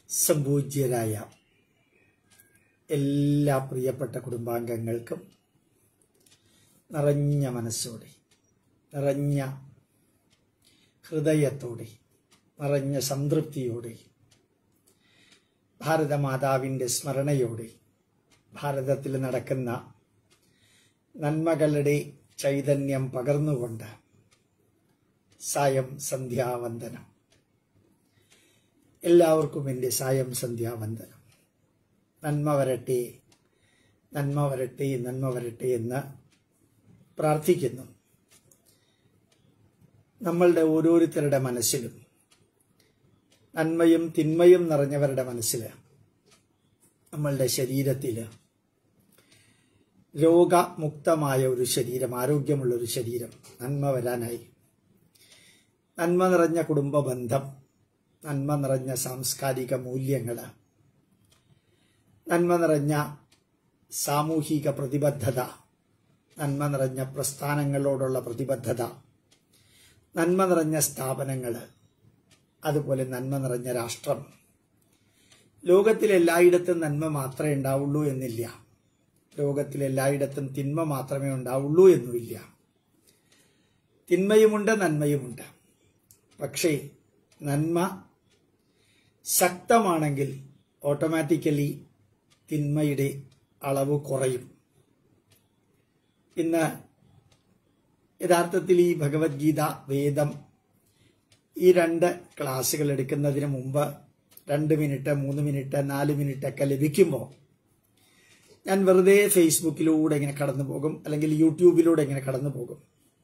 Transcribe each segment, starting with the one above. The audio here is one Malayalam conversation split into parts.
സംപൂജ്യരായ എല്ലാ പ്രിയപ്പെട്ട കുടുംബാംഗങ്ങൾക്കും നിറഞ്ഞ മനസ്സോടെ നിറഞ്ഞ ഹൃദയത്തോടെ നിറഞ്ഞ സംതൃപ്തിയോടെ ഭാരതമാതാവിൻ്റെ സ്മരണയോടെ ഭാരതത്തിൽ നടക്കുന്ന നന്മകളുടെ ചൈതന്യം പകർന്നുകൊണ്ട് സായം സന്ധ്യാവന്ദനം എല്ലാവർക്കും എൻ്റെ സായം സന്ധ്യാവന്ദനം നന്മ വരട്ടെ നന്മ വരട്ടെ നന്മ വരട്ടെ എന്ന് പ്രാർത്ഥിക്കുന്നു നമ്മളുടെ ഓരോരുത്തരുടെ മനസ്സിലും നന്മയും തിന്മയും നിറഞ്ഞവരുടെ മനസ്സിൽ നമ്മളുടെ ശരീരത്തിൽ രോഗമുക്തമായ ഒരു ശരീരം ആരോഗ്യമുള്ള ഒരു ശരീരം നന്മ വരാനായി നന്മ നിറഞ്ഞ കുടുംബ ബന്ധം നന്മ നിറഞ്ഞ സാംസ്കാരിക മൂല്യങ്ങൾ നന്മ നിറഞ്ഞ സാമൂഹിക പ്രതിബദ്ധത നന്മ നിറഞ്ഞ പ്രസ്ഥാനങ്ങളോടുള്ള പ്രതിബദ്ധത നന്മ നിറഞ്ഞ സ്ഥാപനങ്ങൾ അതുപോലെ നന്മ നിറഞ്ഞ രാഷ്ട്രം ലോകത്തിലെല്ലായിടത്തും നന്മ മാത്രമേ ഉണ്ടാവുള്ളൂ എന്നില്ല ലോകത്തിലെല്ലായിടത്തും തിന്മ മാത്രമേ ഉണ്ടാവുള്ളൂ എന്നുമില്ല തിന്മയുമുണ്ട് നന്മയുമുണ്ട് പക്ഷേ നന്മ ശക്തമാണെങ്കിൽ ഓട്ടോമാറ്റിക്കലി തിന്മയുടെ അളവ് കുറയും ഇന്ന് യഥാർത്ഥത്തിൽ ഈ ഭഗവത്ഗീത വേദം ഈ രണ്ട് ക്ലാസ്സുകൾ എടുക്കുന്നതിന് മുമ്പ് രണ്ട് മിനിറ്റ് മൂന്ന് മിനിറ്റ് നാല് മിനിറ്റ് ഒക്കെ ലഭിക്കുമ്പോൾ ഞാൻ വെറുതെ ഫേസ്ബുക്കിലൂടെ ഇങ്ങനെ കടന്നു പോകും അല്ലെങ്കിൽ യൂട്യൂബിലൂടെ ഇങ്ങനെ കടന്നു പോകും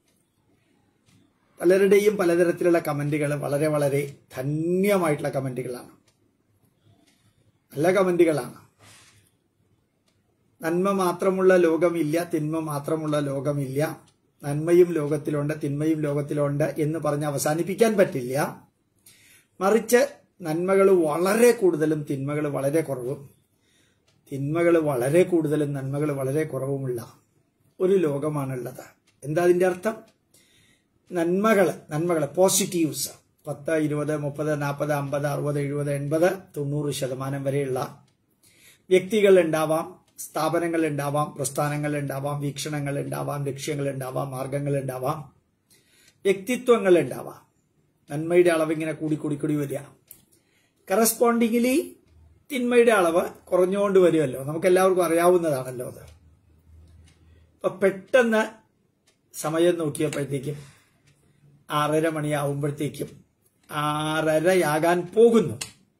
പലരുടെയും പലതരത്തിലുള്ള കമന്റുകൾ വളരെ വളരെ ധന്യമായിട്ടുള്ള കമന്റുകളാണ് നല്ല കമന്റുകളാണ് നന്മ മാത്രമുള്ള ലോകമില്ല തിന്മ മാത്രമുള്ള ലോകമില്ല നന്മയും ലോകത്തിലുണ്ട് തിന്മയും ലോകത്തിലുണ്ട് എന്ന് പറഞ്ഞ് അവസാനിപ്പിക്കാൻ പറ്റില്ല മറിച്ച് നന്മകൾ വളരെ കൂടുതലും തിന്മകൾ വളരെ കുറവും തിന്മകൾ വളരെ കൂടുതലും നന്മകൾ വളരെ കുറവുമുള്ള ഒരു ലോകമാണുള്ളത് എന്താ അതിന്റെ അർത്ഥം നന്മകൾ നന്മകൾ പോസിറ്റീവ്സ് പത്ത് ഇരുപത് മുപ്പത് നാൽപ്പത് അമ്പത് അറുപത് എഴുപത് എൺപത് തൊണ്ണൂറ് ശതമാനം വരെയുള്ള വ്യക്തികൾ ഉണ്ടാവാം സ്ഥാപനങ്ങൾ ഉണ്ടാവാം പ്രസ്ഥാനങ്ങൾ ഉണ്ടാവാം വീക്ഷണങ്ങൾ ഉണ്ടാവാം ലക്ഷ്യങ്ങൾ ഉണ്ടാവാം മാർഗങ്ങൾ ഉണ്ടാവാം വ്യക്തിത്വങ്ങൾ ഉണ്ടാവാം നന്മയുടെ അളവ് ഇങ്ങനെ കൂടി കൂടി കൂടി വരിക കറസ്പോണ്ടിങ്ങിലി തിന്മയുടെ അളവ് കുറഞ്ഞുകൊണ്ട് വരുമല്ലോ നമുക്ക് എല്ലാവർക്കും അറിയാവുന്നതാണല്ലോ അത് അപ്പൊ പെട്ടെന്ന് സമയം നോക്കിയപ്പോഴത്തേക്കും ആറര മണിയാവുമ്പോഴത്തേക്കും ആറരയാകാൻ പോകുന്നു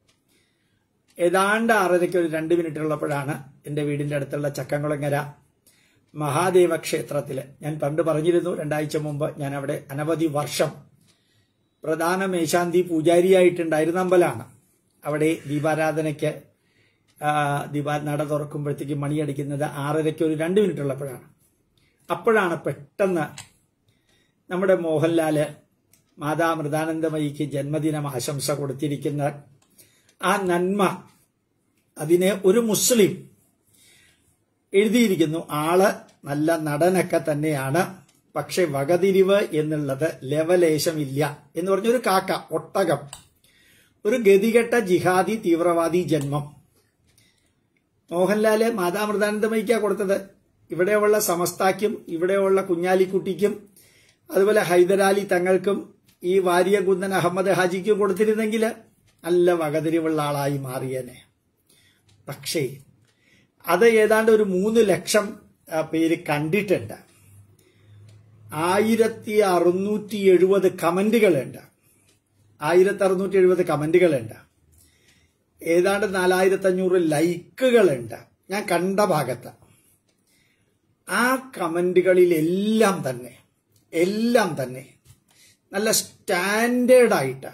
ഏതാണ്ട് ആറരയ്ക്ക് ഒരു രണ്ട് മിനിറ്റ് ഉള്ളപ്പോഴാണ് എൻ്റെ വീടിൻ്റെ അടുത്തുള്ള ചക്കംകുളങ്ങര മഹാദേവ ക്ഷേത്രത്തിൽ ഞാൻ പണ്ട് പറഞ്ഞിരുന്നു രണ്ടാഴ്ച മുമ്പ് ഞാൻ അവിടെ അനവധി വർഷം പ്രധാന മേശാന്തി പൂജാരിയായിട്ടുണ്ടായിരുന്ന അമ്പലമാണ് അവിടെ ദീപാരാധനയ്ക്ക് ദീപാ നട തുറക്കുമ്പോഴത്തേക്ക് മണിയടിക്കുന്നത് ആറരയ്ക്ക് ഒരു രണ്ട് മിനിറ്റ് ഉള്ളപ്പോഴാണ് അപ്പോഴാണ് പെട്ടെന്ന് നമ്മുടെ മോഹൻലാല് മാതാ മൃതാനന്ദമയിക്ക് ജന്മദിനം ആശംസ കൊടുത്തിരിക്കുന്ന ആ നന്മ അതിനെ ഒരു മുസ്ലിം എഴുതിയിരിക്കുന്നു ആള് നല്ല നടനൊക്കെ തന്നെയാണ് പക്ഷെ വകതിരിവ് എന്നുള്ളത് ലെവലേശമില്ല എന്ന് പറഞ്ഞൊരു കാക്ക ഒട്ടകം ഒരു ഗതികെട്ട ജിഹാദി തീവ്രവാദി ജന്മം മോഹൻലാല് മാതാമൃതാനന്ദമയ്ക്കാ കൊടുത്തത് ഇവിടെയുള്ള സമസ്താക്കും ഇവിടെയുള്ള കുഞ്ഞാലിക്കുട്ടിക്കും അതുപോലെ ഹൈദരാലി തങ്ങൾക്കും ഈ വാര്യകുന്നൻ അഹമ്മദ് ഹാജിക്കും കൊടുത്തിരുന്നെങ്കിൽ നല്ല വകതിരിവുള്ള ആളായി മാറിയനെ പക്ഷേ അത് ഏതാണ്ട് ഒരു മൂന്ന് ലക്ഷം പേര് കണ്ടിട്ടുണ്ട് ആയിരത്തി അറുന്നൂറ്റി എഴുപത് കമന്റുകളുണ്ട് ആയിരത്തി അറുന്നൂറ്റി എഴുപത് കമന്റുകളുണ്ട് ഏതാണ്ട് നാലായിരത്തി അഞ്ഞൂറ് ലൈക്കുകളുണ്ട് ഞാൻ കണ്ട ഭാഗത്ത് ആ കമന്റുകളിലെല്ലാം തന്നെ എല്ലാം തന്നെ നല്ല സ്റ്റാൻഡേർഡായിട്ട്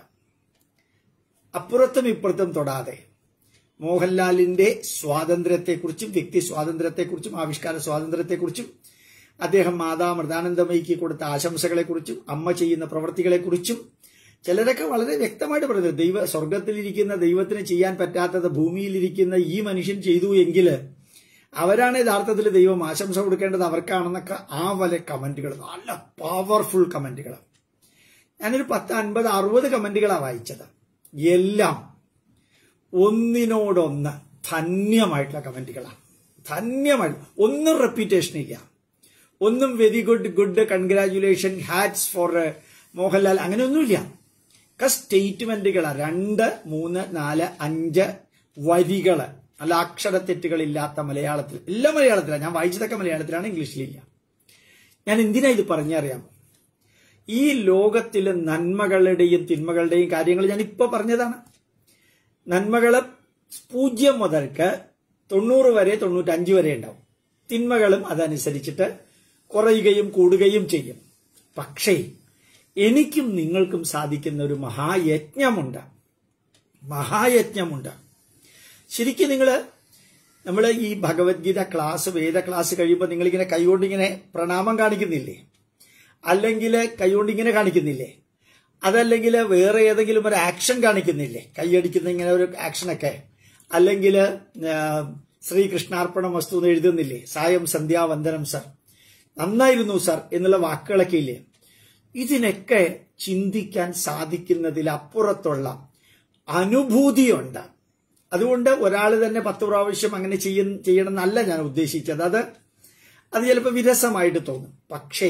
അപ്പുറത്തും ഇപ്പുറത്തും തൊടാതെ മോഹൻലാലിന്റെ സ്വാതന്ത്ര്യത്തെക്കുറിച്ചും വ്യക്തി സ്വാതന്ത്ര്യത്തെക്കുറിച്ചും ആവിഷ്കാര സ്വാതന്ത്ര്യത്തെക്കുറിച്ചും അദ്ദേഹം മാതാ മൃതാനന്ദമയിക്ക് കൊടുത്ത ആശംസകളെക്കുറിച്ചും അമ്മ ചെയ്യുന്ന പ്രവൃത്തികളെക്കുറിച്ചും ചിലരൊക്കെ വളരെ വ്യക്തമായിട്ട് പറയുന്നത് ദൈവ സ്വർഗത്തിലിരിക്കുന്ന ദൈവത്തിന് ചെയ്യാൻ പറ്റാത്തത് ഭൂമിയിലിരിക്കുന്ന ഈ മനുഷ്യൻ ചെയ്തു എങ്കിൽ അവരാണ് യഥാർത്ഥത്തിൽ ദൈവം ആശംസ കൊടുക്കേണ്ടത് അവർക്കാണെന്നൊക്കെ ആ വല കമന്റുകൾ നല്ല പവർഫുൾ കമന്റുകൾ ഞാനൊരു പത്ത് അൻപത് അറുപത് കമന്റുകളാണ് വായിച്ചത് എല്ലാം ഒന്നിനോടൊന്ന് ധന്യമായിട്ടുള്ള കമന്റുകളാണ് ധന്യമായി ഒന്നും റെപ്യൂട്ടേഷൻ ഇല്ല ഒന്നും very good good congratulation hats for Mohanlal അങ്ങനെയൊന്നുമില്ല ഒക്കെ സ്റ്റേറ്റ്മെന്റുകളാണ് രണ്ട് മൂന്ന് നാല് അഞ്ച് വരികള് അല്ല അക്ഷരത്തെറ്റുകളില്ലാത്ത മലയാളത്തിൽ എല്ലാം മലയാളത്തിലാണ് ഞാൻ വായിച്ചതൊക്കെ മലയാളത്തിലാണ് ഇംഗ്ലീഷിലില്ല ഞാൻ എന്തിനാ ഇത് പറഞ്ഞറിയാം ഈ ലോകത്തിലെ നന്മകളുടെയും തിന്മകളുടെയും കാര്യങ്ങൾ ഞാൻ ഇപ്പൊ പറഞ്ഞതാണ് നന്മകള് പൂജ്യം മുതൽക്ക് തൊണ്ണൂറ് വരെ തൊണ്ണൂറ്റഞ്ച് വരെ ഉണ്ടാവും തിന്മകളും അതനുസരിച്ചിട്ട് കുറയുകയും കൂടുകയും ചെയ്യും പക്ഷേ എനിക്കും നിങ്ങൾക്കും സാധിക്കുന്ന ഒരു മഹായജ്ഞമുണ്ട് മഹായജ്ഞമുണ്ട് ശരിക്കും നിങ്ങൾ നമ്മൾ ഈ ഭഗവത്ഗീത ക്ലാസ് വേദ ക്ലാസ് കഴിയുമ്പോൾ നിങ്ങളിങ്ങനെ കൈകൊണ്ടിങ്ങനെ പ്രണാമം കാണിക്കുന്നില്ലേ അല്ലെങ്കിൽ കൈകൊണ്ടിങ്ങനെ കാണിക്കുന്നില്ലേ അതല്ലെങ്കിൽ വേറെ ഏതെങ്കിലും ഒരു ആക്ഷൻ കാണിക്കുന്നില്ലേ കൈയടിക്കുന്ന ഇങ്ങനെ ഒരു ആക്ഷനൊക്കെ അല്ലെങ്കിൽ ശ്രീകൃഷ്ണാർപ്പണം വസ്തു എന്ന് എഴുതുന്നില്ലേ സായം സന്ധ്യാവന്ദനം സർ നന്നായിരുന്നു സർ എന്നുള്ള വാക്കുകളൊക്കെ ഇല്ലേ ഇതിനൊക്കെ ചിന്തിക്കാൻ സാധിക്കുന്നതിലപ്പുറത്തുള്ള അനുഭൂതിയുണ്ട് അതുകൊണ്ട് ഒരാൾ തന്നെ പത്ത് പ്രാവശ്യം അങ്ങനെ ചെയ്യ ചെയ്യണം എന്നല്ല ഞാൻ ഉദ്ദേശിച്ചത് അത് അത് ചിലപ്പോൾ വിരസമായിട്ട് തോന്നും പക്ഷേ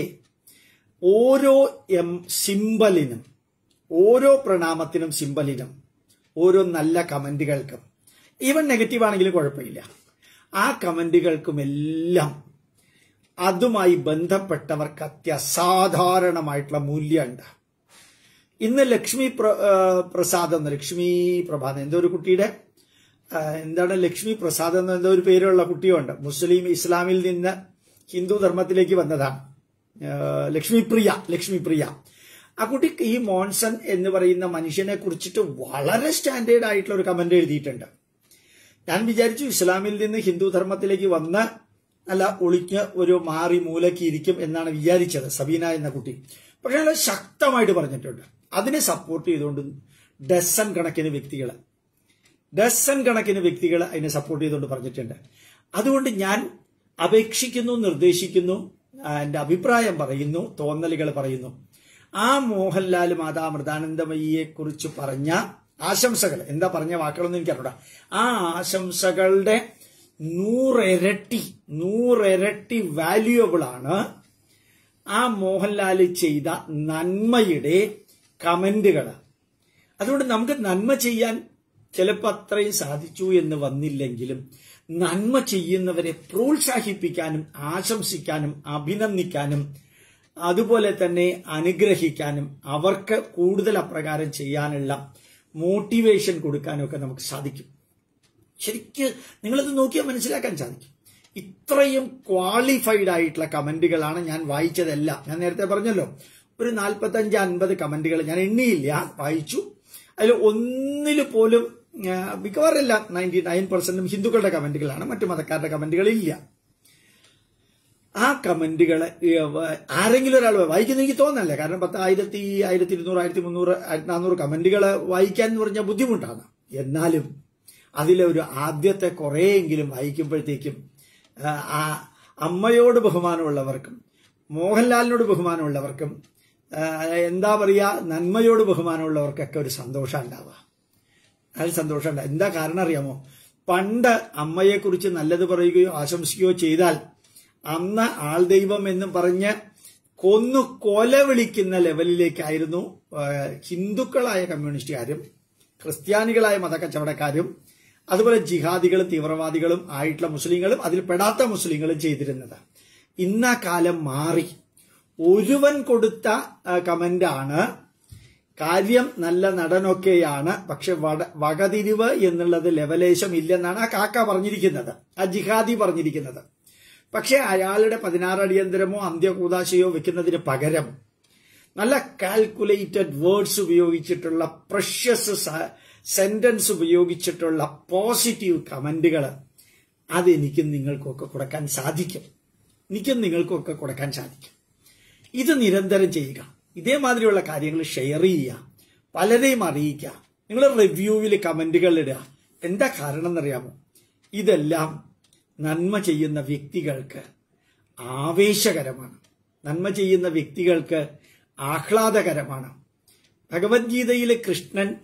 ഓരോ എം സിമ്പലിനും ഓരോ പ്രണാമത്തിനും സിമ്പലിനും ഓരോ നല്ല കമന്റുകൾക്കും ഈവൻ നെഗറ്റീവ് ആണെങ്കിലും കുഴപ്പമില്ല ആ കമന്റുകൾക്കുമെല്ലാം അതുമായി ബന്ധപ്പെട്ടവർക്ക് അത്യസാധാരണമായിട്ടുള്ള മൂല്യമുണ്ട് ഇന്ന് ലക്ഷ്മി പ്ര- ആ, പ്രസാദ് എന്ന ലക്ഷ്മി പ്രഭാത് എന്തോ ഒരു കുട്ടിയുടെ ആ, എന്താണ് ലക്ഷ്മി പ്രസാദ് എന്ന എന്തോ ഒരു പേരുള്ള കുട്ടിയുണ്ട് മുസ്ലിം ഇസ്ലാമിൽ നിന്ന് ഹിന്ദു ധർമ്മത്തിലേക്ക് വന്നതാണ് ആ, ലക്ഷ്മിപ്രിയ ലക്ഷ്മിപ്രിയ ആ കുട്ടി ഈ മോൺസൺ എന്ന് പറയുന്ന മനുഷ്യനെ കുറിച്ചിട്ട് വളരെ സ്റ്റാൻഡേർഡ് ആയിട്ടുള്ള ഒരു കമന്റ് എഴുതിയിട്ടുണ്ട് ഞാൻ വിചാരിച്ചു ഇസ്ലാമിൽ നിന്ന് ഹിന്ദു ധർമ്മത്തിലേക്ക് വന്ന് നല്ല ഒളിഞ്ഞ് ഒരു മാറി മൂലക്ക് ഇരിക്കും എന്നാണ് വിചാരിച്ചത് സബീന എന്ന കുട്ടി പക്ഷെ അയാൾ ശക്തമായിട്ട് പറഞ്ഞിട്ടുണ്ട് അതിനെ സപ്പോർട്ട് ചെയ്തുകൊണ്ട് ഡസൻ കണക്കിന് വ്യക്തികൾ ഡസൻ കണക്കിന് വ്യക്തികൾ അതിനെ സപ്പോർട്ട് ചെയ്തുകൊണ്ട് പറഞ്ഞിട്ടുണ്ട് അതുകൊണ്ട് ഞാൻ അപേക്ഷിക്കുന്നു നിർദ്ദേശിക്കുന്നു ആ, എന്റെ അഭിപ്രായം പറയുന്നു തോന്നലുകൾ പറയുന്നു ആ മോഹൻലാൽ മാതാ മൃതാനന്ദമയിയെ കുറിച്ച് പറഞ്ഞ ആശംസകൾ എന്താ പറഞ്ഞ വാക്കുകളൊന്നും എനിക്കറിയൂടാ ആ ആശംസകളുടെ നൂറിരട്ടി നൂറിരട്ടി വാല്യുവബിൾ ആണ് ആ മോഹൻലാൽ ചെയ്ത നന്മയുടെ കമന്റുകൾ അതുകൊണ്ട് നമുക്ക് നന്മ ചെയ്യാൻ ചിലപ്പോൾ അത്രയും സാധിച്ചു എന്ന് വന്നില്ലെങ്കിലും നന്മ ചെയ്യുന്നവരെ പ്രോത്സാഹിപ്പിക്കാനും ആശംസിക്കാനും അഭിനന്ദിക്കാനും അതുപോലെ തന്നെ അനുഗ്രഹിക്കാനും അവർക്ക് കൂടുതൽ അപ്രകാരം ചെയ്യാനുള്ള മോട്ടിവേഷൻ കൊടുക്കാനും ഒക്കെ നമുക്ക് സാധിക്കും ശരിക്ക് നിങ്ങളത് നോക്കിയാൽ മനസ്സിലാക്കാൻ സാധിക്കും ഇത്രയും ക്വാളിഫൈഡ് ആയിട്ടുള്ള കമന്റുകളാണ് ഞാൻ വായിച്ചതെല്ലാം ഞാൻ നേരത്തെ പറഞ്ഞല്ലോ ഒരു നാൽപ്പത്തഞ്ച് അൻപത് കമന്റുകൾ ഞാൻ എണ്ണിയില്ല വായിച്ചു അതിൽ ഒന്നിൽ പോലും ആ, മിക്കവാറും എല്ല നയൻറ്റി നയൻ പെർസെന്റും ഹിന്ദുക്കളുടെ കമന്റുകളാണ് മറ്റു മതക്കാരുടെ കമന്റുകളില്ല ആ കമന്റുകൾ ആരെങ്കിലും ഒരാൾ വായിക്കുന്ന എനിക്ക് തോന്നല്ല കാരണം പത്ത് ആയിരത്തി ആയിരത്തി ഇരുന്നൂറ് ആയിരത്തി മുന്നൂറ് ആയിരത്തി നാനൂറ് കമന്റുകൾ വായിക്കാൻ എന്ന് പറഞ്ഞാൽ ബുദ്ധിമുട്ടാണ് എന്നാലും അതിലെ ഒരു ആദ്യത്തെ കുറേയെങ്കിലും വായിക്കുമ്പോഴത്തേക്കും ആ, ആ അമ്മയോട് ബഹുമാനമുള്ളവർക്കും മോഹൻലാലിനോട് ബഹുമാനമുള്ളവർക്കും ആ, എന്താ പറയുക നന്മയോട് ബഹുമാനമുള്ളവർക്കൊക്കെ ഒരു സന്തോഷം ഉണ്ടാവുക അത് സന്തോഷമുണ്ട് എന്താ കാരണം അറിയാമോ പണ്ട് അമ്മയെക്കുറിച്ച് നല്ലത് പറയുകയോ ആശംസിക്കുകയോ ചെയ്താൽ അന്ന് ആൾ ദൈവം എന്ന് പറഞ്ഞ് കൊന്നു കൊല വിളിക്കുന്ന ലെവലിലേക്കായിരുന്നു ആ, ഹിന്ദുക്കളായ കമ്മ്യൂണിസ്റ്റുകാരും ക്രിസ്ത്യാനികളായ മതക്കച്ചവടക്കാരും അതുപോലെ ജിഹാദികളും തീവ്രവാദികളും ആയിട്ടുള്ള മുസ്ലിങ്ങളും അതിൽ പെടാത്ത മുസ്ലിങ്ങളും ചെയ്തിരുന്നത് ഇന്ന കാലം മാറി ഒരുവൻ കൊടുത്ത ആ, കമന്റാണ് കാര്യം നല്ല നടനൊക്കെയാണ് പക്ഷെ വട- വകതിരിവ് എന്നുള്ളത് ലെവലേശം ഇല്ലെന്നാണ് ആ കാക്ക പറഞ്ഞിരിക്കുന്നത് ആ ജിഹാദി പറഞ്ഞിരിക്കുന്നത് പക്ഷെ അയാളുടെ പതിനാറ് അടിയന്തരമോ അന്ത്യകൂതാശയോ വെക്കുന്നതിന് പകരം നല്ല കാൽക്കുലേറ്റഡ് വേർഡ്സ് ഉപയോഗിച്ചിട്ടുള്ള പ്രഷ്യസ് സെന്റൻസ് ഉപയോഗിച്ചിട്ടുള്ള പോസിറ്റീവ് കമന്റുകൾ അതെനിക്കും നിങ്ങൾക്കൊക്കെ കൊടുക്കാൻ സാധിക്കും എനിക്കും നിങ്ങൾക്കൊക്കെ കൊടുക്കാൻ സാധിക്കും ഇത് നിരന്തരം ചെയ്യുക ഇതേമാതിരിയുള്ള കാര്യങ്ങൾ ഷെയർ ചെയ്യുക പലരെയും അറിയിക്കുക നിങ്ങൾ റിവ്യൂവിൽ കമന്റുകൾ ഇടുക എന്താ കാരണം എന്നറിയാമോ ഇതെല്ലാം നന്മ ചെയ്യുന്ന വ്യക്തികൾക്ക് ആവേശകരമാണ് നന്മ ചെയ്യുന്ന വ്യക്തികൾക്ക് ആഹ്ലാദകരമാണ് ഭഗവത്ഗീതയിലെ കൃഷ്ണൻ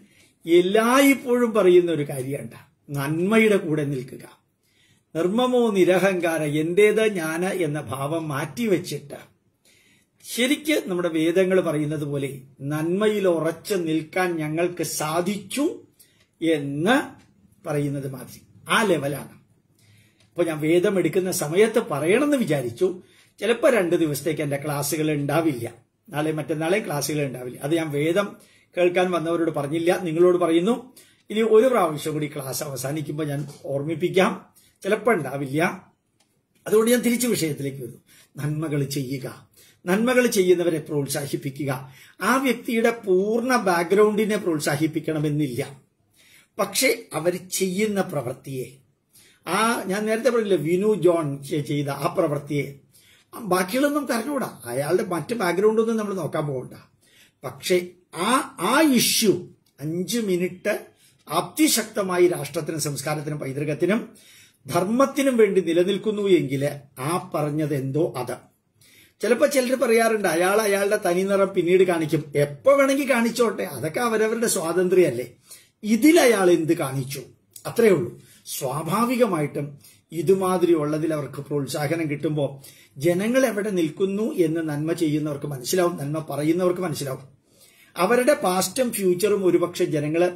എല്ലായ്പ്പോഴും പറയുന്ന ഒരു കാര്യമുണ്ട് നന്മയുടെ കൂടെ നിൽക്കുക നിർമ്മമോ നിരഹങ്കാര എന്റേത് ഞാന് എന്ന ഭാവം മാറ്റിവെച്ചിട്ട് ശരിക്ക് നമ്മുടെ വേദങ്ങൾ പറയുന്നത് പോലെ നന്മയിൽ ഉറച്ചു നിൽക്കാൻ ഞങ്ങൾക്ക് സാധിച്ചു എന്ന് പറയുന്നത് മാതിരി ആ ലെവലാണ് അപ്പൊ ഞാൻ വേദം എടുക്കുന്ന സമയത്ത് പറയണമെന്ന് വിചാരിച്ചു ചിലപ്പോൾ രണ്ട് ദിവസത്തേക്ക് എന്റെ ക്ലാസ്സുകൾ ഉണ്ടാവില്ല നാളെ മറ്റന്നാളെ ക്ലാസ്സുകൾ ഉണ്ടാവില്ല അത് ഞാൻ വേദം കേൾക്കാൻ വന്നവരോട് പറഞ്ഞില്ല നിങ്ങളോട് പറയുന്നു ഇനി ഒരു പ്രാവശ്യം കൂടി ക്ലാസ് അവസാനിക്കുമ്പോൾ ഞാൻ ഓർമ്മിപ്പിക്കാം ചിലപ്പോൾ ഉണ്ടാവില്ല അതുകൊണ്ട് ഞാൻ തിരിച്ചു വിഷയത്തിലേക്ക് വന്നു നന്മകൾ ചെയ്യുക നന്മകൾ ചെയ്യുന്നവരെ പ്രോത്സാഹിപ്പിക്കുക ആ വ്യക്തിയുടെ പൂർണ്ണ ബാക്ക്ഗ്രൗണ്ടിനെ പ്രോത്സാഹിപ്പിക്കണമെന്നില്ല പക്ഷെ അവർ ചെയ്യുന്ന പ്രവൃത്തിയെ ആ ഞാൻ നേരത്തെ പറഞ്ഞില്ല വിനു ജോൺ ചെയ്ത ആ പ്രവൃത്തിയെ ബാക്കിയുള്ളതൊന്നും നമുക്ക് അറിഞ്ഞുകൂടാ അയാളുടെ മറ്റ് ബാക്ക്ഗ്രൗണ്ടൊന്നും നമ്മൾ നോക്കാൻ പോകണ്ട പക്ഷെ ആ ആ ഇഷ്യൂ അഞ്ച് മിനിറ്റ് അതിശക്തമായി രാഷ്ട്രത്തിനും സംസ്കാരത്തിനും പൈതൃകത്തിനും ധർമ്മത്തിനും വേണ്ടി നിലനിൽക്കുന്നു എങ്കിൽ ആ പറഞ്ഞത് എന്തോ അത് ചിലപ്പോൾ ചിലർ പറയാറുണ്ട് അയാൾ അയാളുടെ തനിനിറം പിന്നീട് കാണിക്കും എപ്പോ വേണമെങ്കിൽ കാണിച്ചോട്ടെ അതൊക്കെ അവരവരുടെ സ്വാതന്ത്ര്യമല്ലേ ഇതിൽ അയാൾ എന്ത് കാണിച്ചു അത്രേ ഉള്ളൂ സ്വാഭാവികമായിട്ടും ഇതുമാതിരി ഉള്ളതിൽ അവർക്ക് പ്രോത്സാഹനം കിട്ടുമ്പോൾ ജനങ്ങൾ എവിടെ നിൽക്കുന്നു എന്ന് നന്മ ചെയ്യുന്നവർക്ക് മനസ്സിലാവും നന്മ പറയുന്നവർക്ക് മനസ്സിലാവും അവരുടെ പാസ്റ്റും ഫ്യൂച്ചറും ഒരുപക്ഷെ ജനങ്ങള്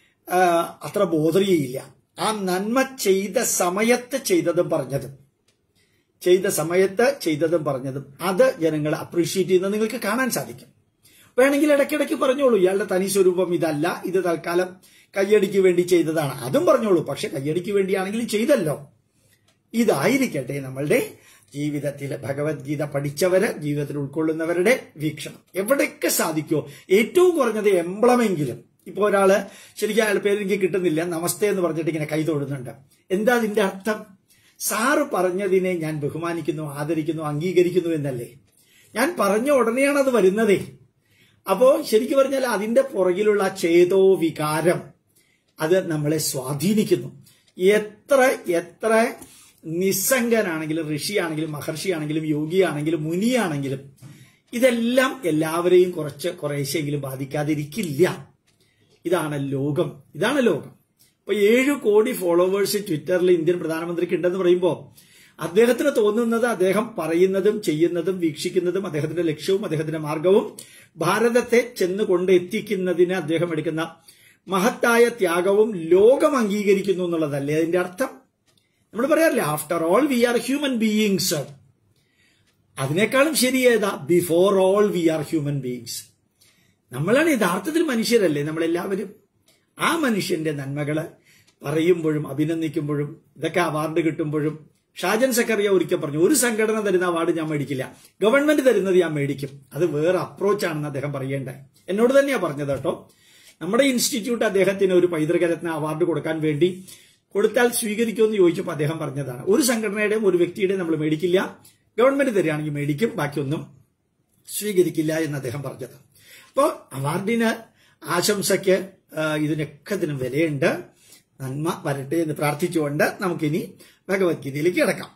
അത്ര ബോധറിയയില്ല ആ നന്മ ചെയ്ത സമയത്ത് ചെയ്തതും പറഞ്ഞതും ചെയ്ത സമയത്ത് ചെയ്തതും പറഞ്ഞതും അത് ജനങ്ങൾ അപ്രീഷിയേറ്റ് ചെയ്യുന്നത് നിങ്ങൾക്ക് കാണാൻ സാധിക്കും വേണമെങ്കിൽ ഇടയ്ക്കിടയ്ക്ക് പറഞ്ഞോളൂ ഇയാളുടെ തനി സ്വരൂപം ഇതല്ല ഇത് തൽക്കാലം കയ്യടിക്ക് വേണ്ടി ചെയ്തതാണ് അതും പറഞ്ഞോളൂ പക്ഷെ കയ്യടിക്ക് വേണ്ടിയാണെങ്കിലും ചെയ്തല്ലോ ഇതായിരിക്കട്ടെ നമ്മളുടെ ജീവിതത്തിൽ ഭഗവത്ഗീത പഠിച്ചവര് ജീവിതത്തിൽ ഉൾക്കൊള്ളുന്നവരുടെ വീക്ഷണം എവിടെയൊക്കെ സാധിക്കോ ഏറ്റവും കുറഞ്ഞത് എംബ്ലമെങ്കിലും ഇപ്പൊ ഒരാള് ശരിക്കും അയാൾ പേര് എനിക്ക് കിട്ടുന്നില്ല നമസ്തേ എന്ന് പറഞ്ഞിട്ട് ഇങ്ങനെ കൈ തൊടുന്നുണ്ട് എന്താ അതിന്റെ അർത്ഥം സാറ് പറഞ്ഞതിനെ ഞാൻ ബഹുമാനിക്കുന്നു ആദരിക്കുന്നു അംഗീകരിക്കുന്നു എന്നല്ലേ ഞാൻ പറഞ്ഞ ഉടനെയാണ് അത് വരുന്നതേ അപ്പോ ശരിക്കും പറഞ്ഞാൽ അതിന്റെ പുറകിലുള്ള ചേതോ വികാരം അത് നമ്മളെ സ്വാധീനിക്കുന്നു എത്ര എത്ര നിസ്സംഗനാണെങ്കിലും ഋഷിയാണെങ്കിലും മഹർഷിയാണെങ്കിലും യോഗിയാണെങ്കിലും മുനിയാണെങ്കിലും ഇതെല്ലാം എല്ലാവരെയും കുറച്ച് കുറേശ്ശെങ്കിലും ബാധിക്കാതിരിക്കില്ല ഇതാണ് ലോകം ഇതാണ് ലോകം ഇപ്പൊ ഏഴു കോടി ഫോളോവേഴ്സ് ട്വിറ്ററിൽ ഇന്ത്യൻ പ്രധാനമന്ത്രിക്ക് ഉണ്ടെന്ന് പറയുമ്പോൾ അദ്ദേഹത്തിന് തോന്നുന്നത് അദ്ദേഹം പറയുന്നതും ചെയ്യുന്നതും വീക്ഷിക്കുന്നതും അദ്ദേഹത്തിന്റെ ലക്ഷ്യവും അദ്ദേഹത്തിന്റെ മാർഗവും ഭാരതത്തെ ചെന്ന് കൊണ്ട് എത്തിക്കുന്നതിന് അദ്ദേഹം എടുക്കുന്ന മഹത്തായ ത്യാഗവും ലോകം അംഗീകരിക്കുന്നു എന്നുള്ളതല്ലേ അതിന്റെ അർത്ഥം നമ്മൾ പറയാറില്ലേ after all we are human beings അതിനേക്കാളും ശരി ഏതാ before all we are human beings നമ്മളാണ് യഥാർത്ഥത്തിൽ മനുഷ്യരല്ലേ നമ്മളെല്ലാവരും ആ മനുഷ്യന്റെ നന്മകള് പറയുമ്പോഴും അഭിനന്ദിക്കുമ്പോഴും ഇതൊക്കെ അവാർഡ് കിട്ടുമ്പോഴും ഷാജൻ സക്കറിയ ഒരിക്കൽ പറഞ്ഞു ഒരു സംഘടന തരുന്ന അവാർഡ് ഞാൻ മേടിക്കില്ല ഗവൺമെന്റ് തരുന്നത് ഞാൻ മേടിക്കും അത് വേറെ അപ്രോച്ചാണെന്ന് അദ്ദേഹം പറയേണ്ടത് എന്നോട് തന്നെയാ പറഞ്ഞത് കേട്ടോ നമ്മുടെ ഇൻസ്റ്റിറ്റ്യൂട്ട് അദ്ദേഹത്തിന് ഒരു പൈതൃകരത്ന അവാർഡ് കൊടുക്കാൻ വേണ്ടി കൊടുത്താൽ സ്വീകരിക്കുമെന്ന് ചോദിച്ചപ്പോൾ അദ്ദേഹം പറഞ്ഞതാണ് ഒരു സംഘടനയുടെയും ഒരു വ്യക്തിയുടെയും നമ്മൾ മേടിക്കില്ല ഗവൺമെന്റ് തരികയാണെങ്കിൽ മേടിക്കും ബാക്കിയൊന്നും സ്വീകരിക്കില്ല എന്ന് അദ്ദേഹം പറഞ്ഞത് അപ്പോൾ അവാർഡിന് ആശംസയ്ക്ക് ഇതിനൊക്കെ ഇതിന് വിലയുണ്ട് നന്മ വരട്ടെ എന്ന് പ്രാർത്ഥിച്ചുകൊണ്ട് നമുക്കിനി ഭഗവത്ഗീതയിലേക്ക് കിടക്കാം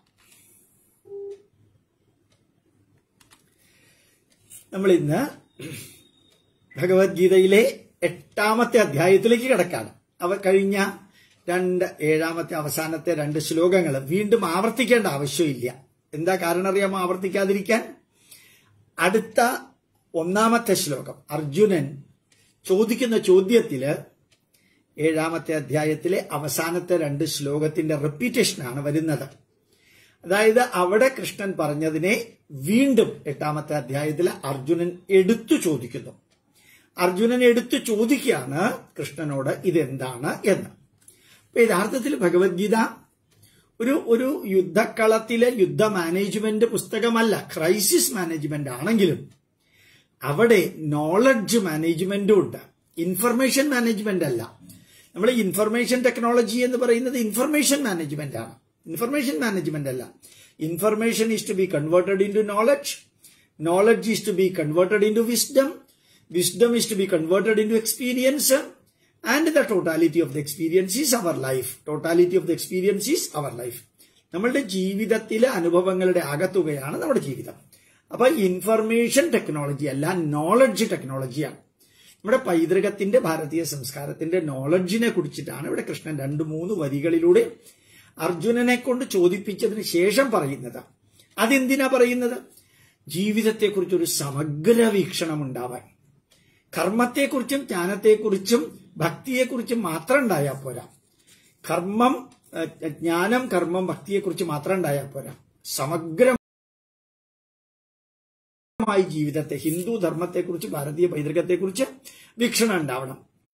നമ്മൾ ഇന്ന് ഭഗവത്ഗീതയിലെ എട്ടാമത്തെ അധ്യായത്തിലേക്ക് കിടക്കാണ് അവ കഴിഞ്ഞ രണ്ട് ഏഴാമത്തെ അവസാനത്തെ രണ്ട് ശ്ലോകങ്ങൾ വീണ്ടും ആവർത്തിക്കേണ്ട ആവശ്യമില്ല എന്താ കാരണം അറിയാമോ ആവർത്തിക്കാതിരിക്കാൻ അടുത്ത ഒന്നാമത്തെ ശ്ലോകം അർജുനൻ ചോദിക്കുന്ന ചോദ്യത്തില് ഏഴാമത്തെ അധ്യായത്തിലെ അവസാനത്തെ രണ്ട് ശ്ലോകത്തിന്റെ റിപ്പീറ്റേഷനാണ് വരുന്നത് അതായത് അവിടെ കൃഷ്ണൻ പറഞ്ഞതിനെ വീണ്ടും എട്ടാമത്തെ അധ്യായത്തിൽ അർജുനൻ എടുത്തു ചോദിക്കുന്നു അർജുനൻ എടുത്തു ചോദിക്കുകയാണ് കൃഷ്ണനോട് ഇതെന്താണ് എന്ന് അപ്പൊ യഥാർത്ഥത്തിൽ ഭഗവത്ഗീത ഒരു ഒരു യുദ്ധക്കളത്തിലെ യുദ്ധ മാനേജ്മെന്റ് പുസ്തകമല്ല ക്രൈസിസ് മാനേജ്മെന്റ് ആണെങ്കിലും അവിടെ നോളജ് മാനേജ്മെന്റും ഉണ്ട് ഇൻഫർമേഷൻ മാനേജ്മെന്റ് അല്ല നമ്മൾ ഇൻഫർമേഷൻ ടെക്നോളജി എന്ന് പറയുന്നത് ഇൻഫർമേഷൻ മാനേജ്മെന്റ് ആണ് ഇൻഫർമേഷൻ മാനേജ്മെന്റ് അല്ല information is to be converted into knowledge knowledge is to be converted into wisdom wisdom is to be converted into experience and the totality of the experience is our life totality of the experience is our life നമ്മളുടെ ജീവിതത്തിലെ അനുഭവങ്ങളുടെ ആകത്തുകയാണ് നമ്മുടെ ജീവിതം അപ്പൊ ഇൻഫർമേഷൻ ടെക്നോളജി അല്ല നോളജ് ടെക്നോളജിയാണ് നമ്മുടെ പൈതൃകത്തിന്റെ ഭാരതീയ സംസ്കാരത്തിന്റെ നോളജിനെ കുറിച്ചിട്ടാണ് ഇവിടെ കൃഷ്ണൻ രണ്ട് മൂന്ന് വരികളിലൂടെ അർജുനനെ കൊണ്ട് ചോദിപ്പിച്ചതിന് ശേഷം പറയുന്നത് അതെന്തിനാ പറയുന്നത് ജീവിതത്തെക്കുറിച്ച് ഒരു സമഗ്ര വീക്ഷണം ഉണ്ടാവാൻ കർമ്മത്തെക്കുറിച്ചും ജ്ഞാനത്തെക്കുറിച്ചും ഭക്തിയെക്കുറിച്ചും മാത്രം ഉണ്ടായാൽ പോരാ കർമ്മം ഏഹ്, ജ്ഞാനം കർമ്മം ഭക്തിയെക്കുറിച്ച് മാത്രം ഉണ്ടായാൽ പോരാ സമഗ്ര മായി ജീവിതത്തെ ഹിന്ദു ധർമ്മത്തെക്കുറിച്ച് ഭാരതീയ പൈതൃകത്തെക്കുറിച്ച് വീക്ഷണം ഉണ്ടാവണം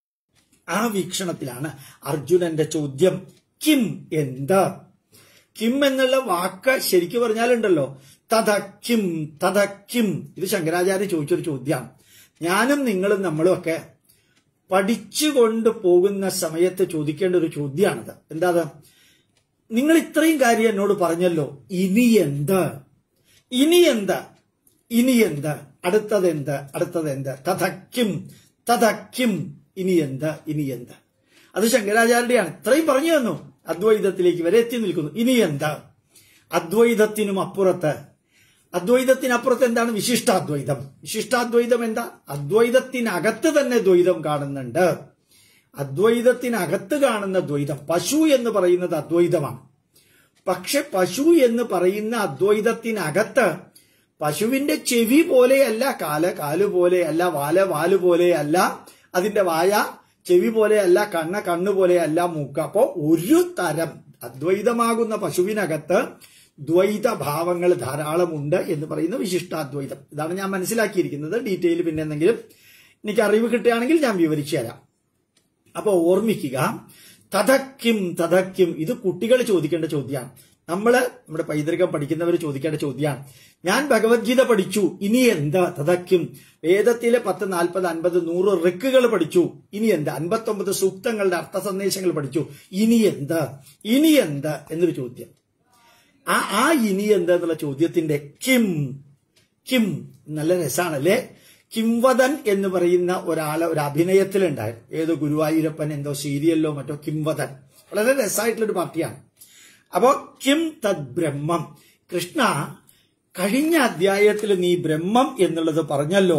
ആ വീക്ഷണത്തിലാണ് അർജുനന്റെ ചോദ്യം കിം എന്ത് കിം എന്നുള്ള വാക്ക് ശരിക്കു പറഞ്ഞാലുണ്ടല്ലോ തഥ കിം തഥ കിം ഇത് ശങ്കരാചാര്യ ചോദിച്ചൊരു ചോദ്യമാണ് ഞാനും നിങ്ങളും നമ്മളും ഒക്കെ പഠിച്ചുകൊണ്ട് പോകുന്ന സമയത്ത് ചോദിക്കേണ്ട ഒരു ചോദ്യമാണിത് എന്താ അത്? നിങ്ങൾ ഇത്രയും കാര്യം എന്നോട് പറഞ്ഞല്ലോ ഇനി എന്ത് ഇനി എന്ത് ഇനി എന്ത് അടുത്തത് എന്ത് അടുത്തത് എന്ത് തഥക്കിം തഥക്കിം ഇനി എന്ത് ഇനി എന്ത് അത് ശങ്കരാചാര്യയുടെയാണ് ഇത്രയും പറഞ്ഞു തന്നു അദ്വൈതത്തിലേക്ക് വരെ എത്തി നിൽക്കുന്നു ഇനി എന്ത് അദ്വൈതത്തിനും അപ്പുറത്ത് അദ്വൈതത്തിനപ്പുറത്ത് എന്താണ് വിശിഷ്ടാദ്വൈതം വിശിഷ്ടാദ്വൈതം എന്താ അദ്വൈതത്തിനകത്ത് തന്നെ ദ്വൈതം കാണുന്നുണ്ട് അദ്വൈതത്തിനകത്ത് കാണുന്ന ദ്വൈതം പശു എന്ന് പറയുന്നത് അദ്വൈതമാണ് പക്ഷെ പശു എന്ന് പറയുന്ന അദ്വൈതത്തിനകത്ത് പശുവിന്റെ ചെവി പോലെയല്ല കാല് കാല് പോലെയല്ല വാല് വാല് പോലെയല്ല അതിന്റെ വായ ചെവി പോലെയല്ല കണ്ണ് കണ്ണ് പോലെയല്ല മൂക്ക് അപ്പോ ഒരു തരം അദ്വൈതമാകുന്ന പശുവിനകത്ത് ദ്വൈത ഭാവങ്ങൾ ധാരാളമുണ്ട് എന്ന് പറയുന്ന വിശിഷ്ടാദ്വൈതം ഇതാണ് ഞാൻ മനസ്സിലാക്കിയിരിക്കുന്നത് ഡീറ്റെയിൽ പിന്നെ എന്തെങ്കിലും എനിക്ക് അറിവ് കിട്ടുകയാണെങ്കിൽ ഞാൻ വിവരിച്ചു തരാം അപ്പൊ ഓർമ്മിക്കുക തഥക്കിം തഥക്കിം ഇത് കുട്ടികൾ ചോദിക്കേണ്ട ചോദ്യമാണ് നമ്മള് നമ്മുടെ പൈതൃകം പഠിക്കുന്നവർ ചോദിക്കേണ്ട ചോദ്യമാണ് ഞാൻ ഭഗവത്ഗീത പഠിച്ചു ഇനി എന്താ തഥക്കിം വേദത്തിലെ പത്ത് നാൽപ്പത് അൻപത് നൂറ് റിക്കുകൾ പഠിച്ചു ഇനി എന്താ അൻപത്തൊമ്പത് സൂക്തങ്ങളുടെ അർത്ഥ സന്ദേശങ്ങൾ പഠിച്ചു ഇനി എന്താ ഇനി എന്താ എന്നൊരു ചോദ്യം ആ ആ ഇനി എന്താ എന്നുള്ള ചോദ്യത്തിന്റെ കിം കിം നല്ല രസാണല്ലേ കിംവദൻ എന്ന് പറയുന്ന ഒരാള് ഒരു അഭിനയത്തിലുണ്ടായിരുന്നു ഏതോ ഗുരുവായൂരപ്പൻ എന്തോ സീരിയലിലോ മറ്റോ കിംവദൻ വളരെ രസമായിട്ടുള്ള ഒരു പാർട്ടിയാണ് അപ്പോ കിം തദ് ബ്രഹ്മം കൃഷ്ണ കഴിഞ്ഞ അധ്യായത്തിൽ നീ ബ്രഹ്മം എന്നുള്ളത് പറഞ്ഞല്ലോ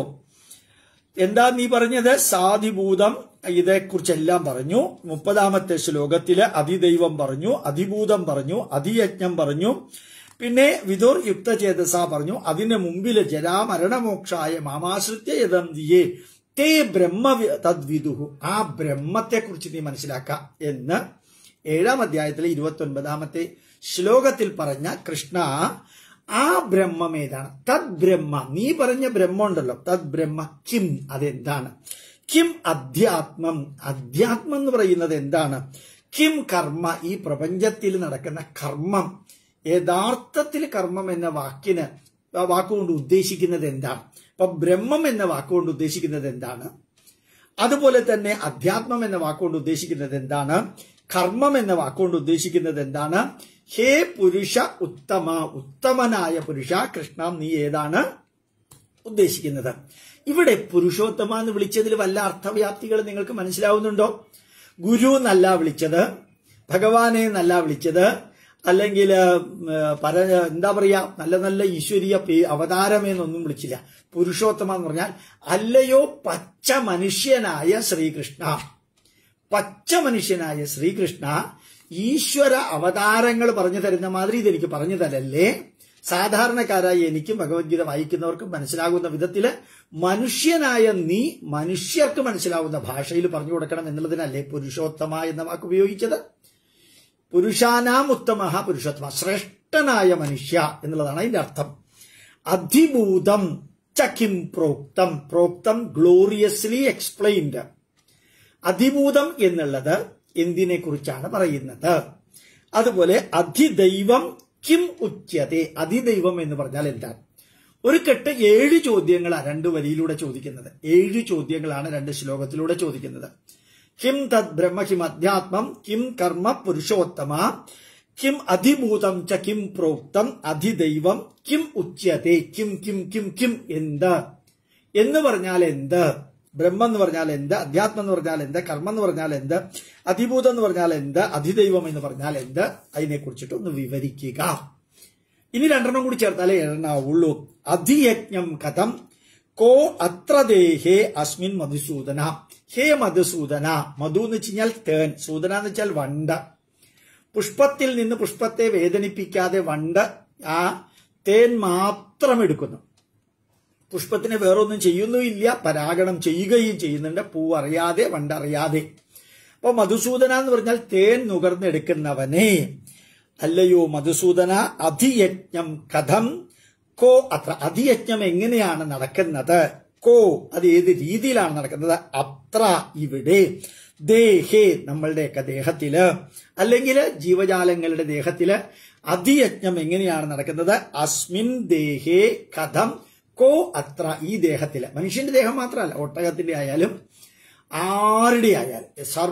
എന്താ നീ പറഞ്ഞത് സാധിഭൂതം ഇതേക്കുറിച്ചെല്ലാം പറഞ്ഞു മുപ്പതാമത്തെ ശ്ലോകത്തില് അതിദൈവം പറഞ്ഞു അതിഭൂതം പറഞ്ഞു അതിയജ്ഞം പറഞ്ഞു പിന്നെ വിദുർ യുക്തചേതസ പറഞ്ഞു അതിന് മുമ്പില് ജരാമരണമോക്ഷായ മാമാശ്രിത്യ യതന്തിയെ തേ ബ്രഹ്മ തദ്വിദുഹു ആ ബ്രഹ്മത്തെക്കുറിച്ച് നീ മനസ്സിലാക്ക എന്ന് ഏഴാം അധ്യായത്തിലെ ഇരുപത്തി ഒൻപതാമത്തെ ശ്ലോകത്തിൽ പറഞ്ഞ കൃഷ്ണ ആ ബ്രഹ്മം ഏതാണ് തദ് ബ്രഹ്മ നീ പറഞ്ഞ ബ്രഹ്മം ഉണ്ടല്ലോ തദ് ബ്രഹ്മ കിം അതെന്താണ് കിം അധ്യാത്മം അധ്യാത്മം എന്ന് പറയുന്നത് എന്താണ് കിം കർമ്മ ഈ പ്രപഞ്ചത്തിൽ നടക്കുന്ന കർമ്മം യഥാർത്ഥത്തിൽ കർമ്മം എന്ന വാക്കിന് ആ വാക്കുകൊണ്ട് ഉദ്ദേശിക്കുന്നത് എന്താണ് അപ്പൊ ബ്രഹ്മം എന്ന വാക്കുകൊണ്ട് ഉദ്ദേശിക്കുന്നത് എന്താണ് അതുപോലെ തന്നെ അധ്യാത്മം എന്ന വാക്കുകൊണ്ട് ഉദ്ദേശിക്കുന്നത് എന്താണ് കർമ്മം എന്ന വാക്കുകൊണ്ട് ഉദ്ദേശിക്കുന്നത് എന്താണ് ഹേ പുരുഷ ഉത്തമ ഉത്തമനായ പുരുഷ കൃഷ്ണ നീ ഏതാണ് ഉദ്ദേശിക്കുന്നത് ഇവിടെ പുരുഷോത്തമ എന്ന് വിളിച്ചതിൽ വല്ല അർത്ഥവ്യാപ്തികൾ നിങ്ങൾക്ക് മനസ്സിലാവുന്നുണ്ടോ ഗുരു എന്നല്ല വിളിച്ചത് ഭഗവാനെ എന്നല്ല വിളിച്ചത് അല്ലെങ്കിൽ പര എന്താ പറയാ നല്ല നല്ല ഈശ്വരീയ പേ അവതാരമെന്നൊന്നും വിളിച്ചില്ല പുരുഷോത്തമ എന്ന് പറഞ്ഞാൽ അല്ലയോ പച്ച മനുഷ്യനായ ശ്രീകൃഷ്ണ പച്ച മനുഷ്യനായ ശ്രീകൃഷ്ണ ഈശ്വര അവതാരങ്ങൾ പറഞ്ഞു തരുന്ന മാതിരി ഇതെനിക്ക് പറഞ്ഞു തരല്ലേ സാധാരണക്കാരായ എനിക്കും ഭഗവത്ഗീത വായിക്കുന്നവർക്കും മനസ്സിലാകുന്ന വിധത്തില് മനുഷ്യനായ നീ മനുഷ്യർക്ക് മനസ്സിലാവുന്ന ഭാഷയിൽ പറഞ്ഞു കൊടുക്കണം എന്നുള്ളതിനല്ലേ പുരുഷോത്തമ എന്ന വാക്ക് ഉപയോഗിച്ചത് പുരുഷാനാം ഉത്തമ പുരുഷോത്തമ ശ്രേഷ്ഠനായ മനുഷ്യ എന്നുള്ളതാണ് അതിന്റെ അർത്ഥം അധിഭൂതം ചക്കിം പ്രോക്തം പ്രോക്തം ഗ്ലോറിയസ്ലി എക്സ്പ്ലെയിൻഡ് അധിഭൂതം എന്നുള്ളത് എന്തിനെ കുറിച്ചാണ് പറയുന്നത് അതുപോലെ അധിദൈവം കിം ഉച്യത്തെ അതിദൈവം എന്ന് പറഞ്ഞാൽ എന്താണ് ഒരു കെട്ട് ഏഴ് ചോദ്യങ്ങളാണ് രണ്ട് വരിയിലൂടെ ചോദിക്കുന്നത് ഏഴ് ചോദ്യങ്ങളാണ് രണ്ട് ശ്ലോകത്തിലൂടെ ചോദിക്കുന്നത് കിം തദ് ബ്രഹ്മ കിം അധ്യാത്മം കിം കർമ്മ പുരുഷോത്തമ കിം അധിഭൂതം ച കിം പ്രോക്തം അധിദൈവം കിം ഉച്യത്തെ കിം കിം കിം കിം എന്ത് എന്ന് പറഞ്ഞാൽ എന്ത് ബ്രഹ്മം എന്ന് പറഞ്ഞാൽ എന്ത് അധ്യാത്മം എന്ന് പറഞ്ഞാൽ എന്ത് കർമ്മം എന്ന് പറഞ്ഞാൽ എന്ത് അധിഭൂതം എന്ന് പറഞ്ഞാൽ എന്ത് അധിദൈവം എന്ന് പറഞ്ഞാൽ എന്ത് അതിനെ കുറിച്ചിട്ട് ഒന്ന് വിവരിക്കുക ഇനി രണ്ടെണ്ണം കൂടി ചേർത്താലേ എണ്ണാവുള്ളൂ അധിയജ്ഞം കഥം കോ അത്ര ദേഹേ അസ്മിൻ മധുസൂദന ഹേ മധുസൂദന മധു എന്ന് വെച്ച് കഴിഞ്ഞാൽ തേൻ സൂദന എന്ന് വെച്ചാൽ വണ്ട് പുഷ്പത്തിൽ നിന്ന് പുഷ്പത്തെ വേദനിപ്പിക്കാതെ വണ്ട് ആ തേൻ മാത്രം എടുക്കുന്നു പുഷ്പത്തിന് വേറൊന്നും ചെയ്യുന്നുമില്ല പരാഗണം ചെയ്യുകയും ചെയ്യുന്നുണ്ട് പൂ അറിയാതെ വണ്ടറിയാതെ അപ്പൊ മധുസൂദന എന്ന് പറഞ്ഞാൽ തേൻ നുകർന്നെടുക്കുന്നവനെ അല്ലയോ മധുസൂദന അധിയജ്ഞം കഥം കോ അത്ര അധിയജ്ഞം എങ്ങനെയാണ് നടക്കുന്നത് കോ അത് ഏത് രീതിയിലാണ് നടക്കുന്നത് അത്ര ഇവിടെ ദേഹേ നമ്മളുടെയൊക്കെ ദേഹത്തില് അല്ലെങ്കിൽ ജീവജാലങ്ങളുടെ ദേഹത്തില് അധിയജ്ഞം എങ്ങനെയാണ് നടക്കുന്നത് അസ്മിൻ ദേഹേ കഥം കോ അത്ര ഈ ദേഹത്തില് മനുഷ്യന്റെ ദേഹം മാത്രമല്ല ഒട്ടകത്തിന്റെ ആയാലും ആരുടെ ആയാലും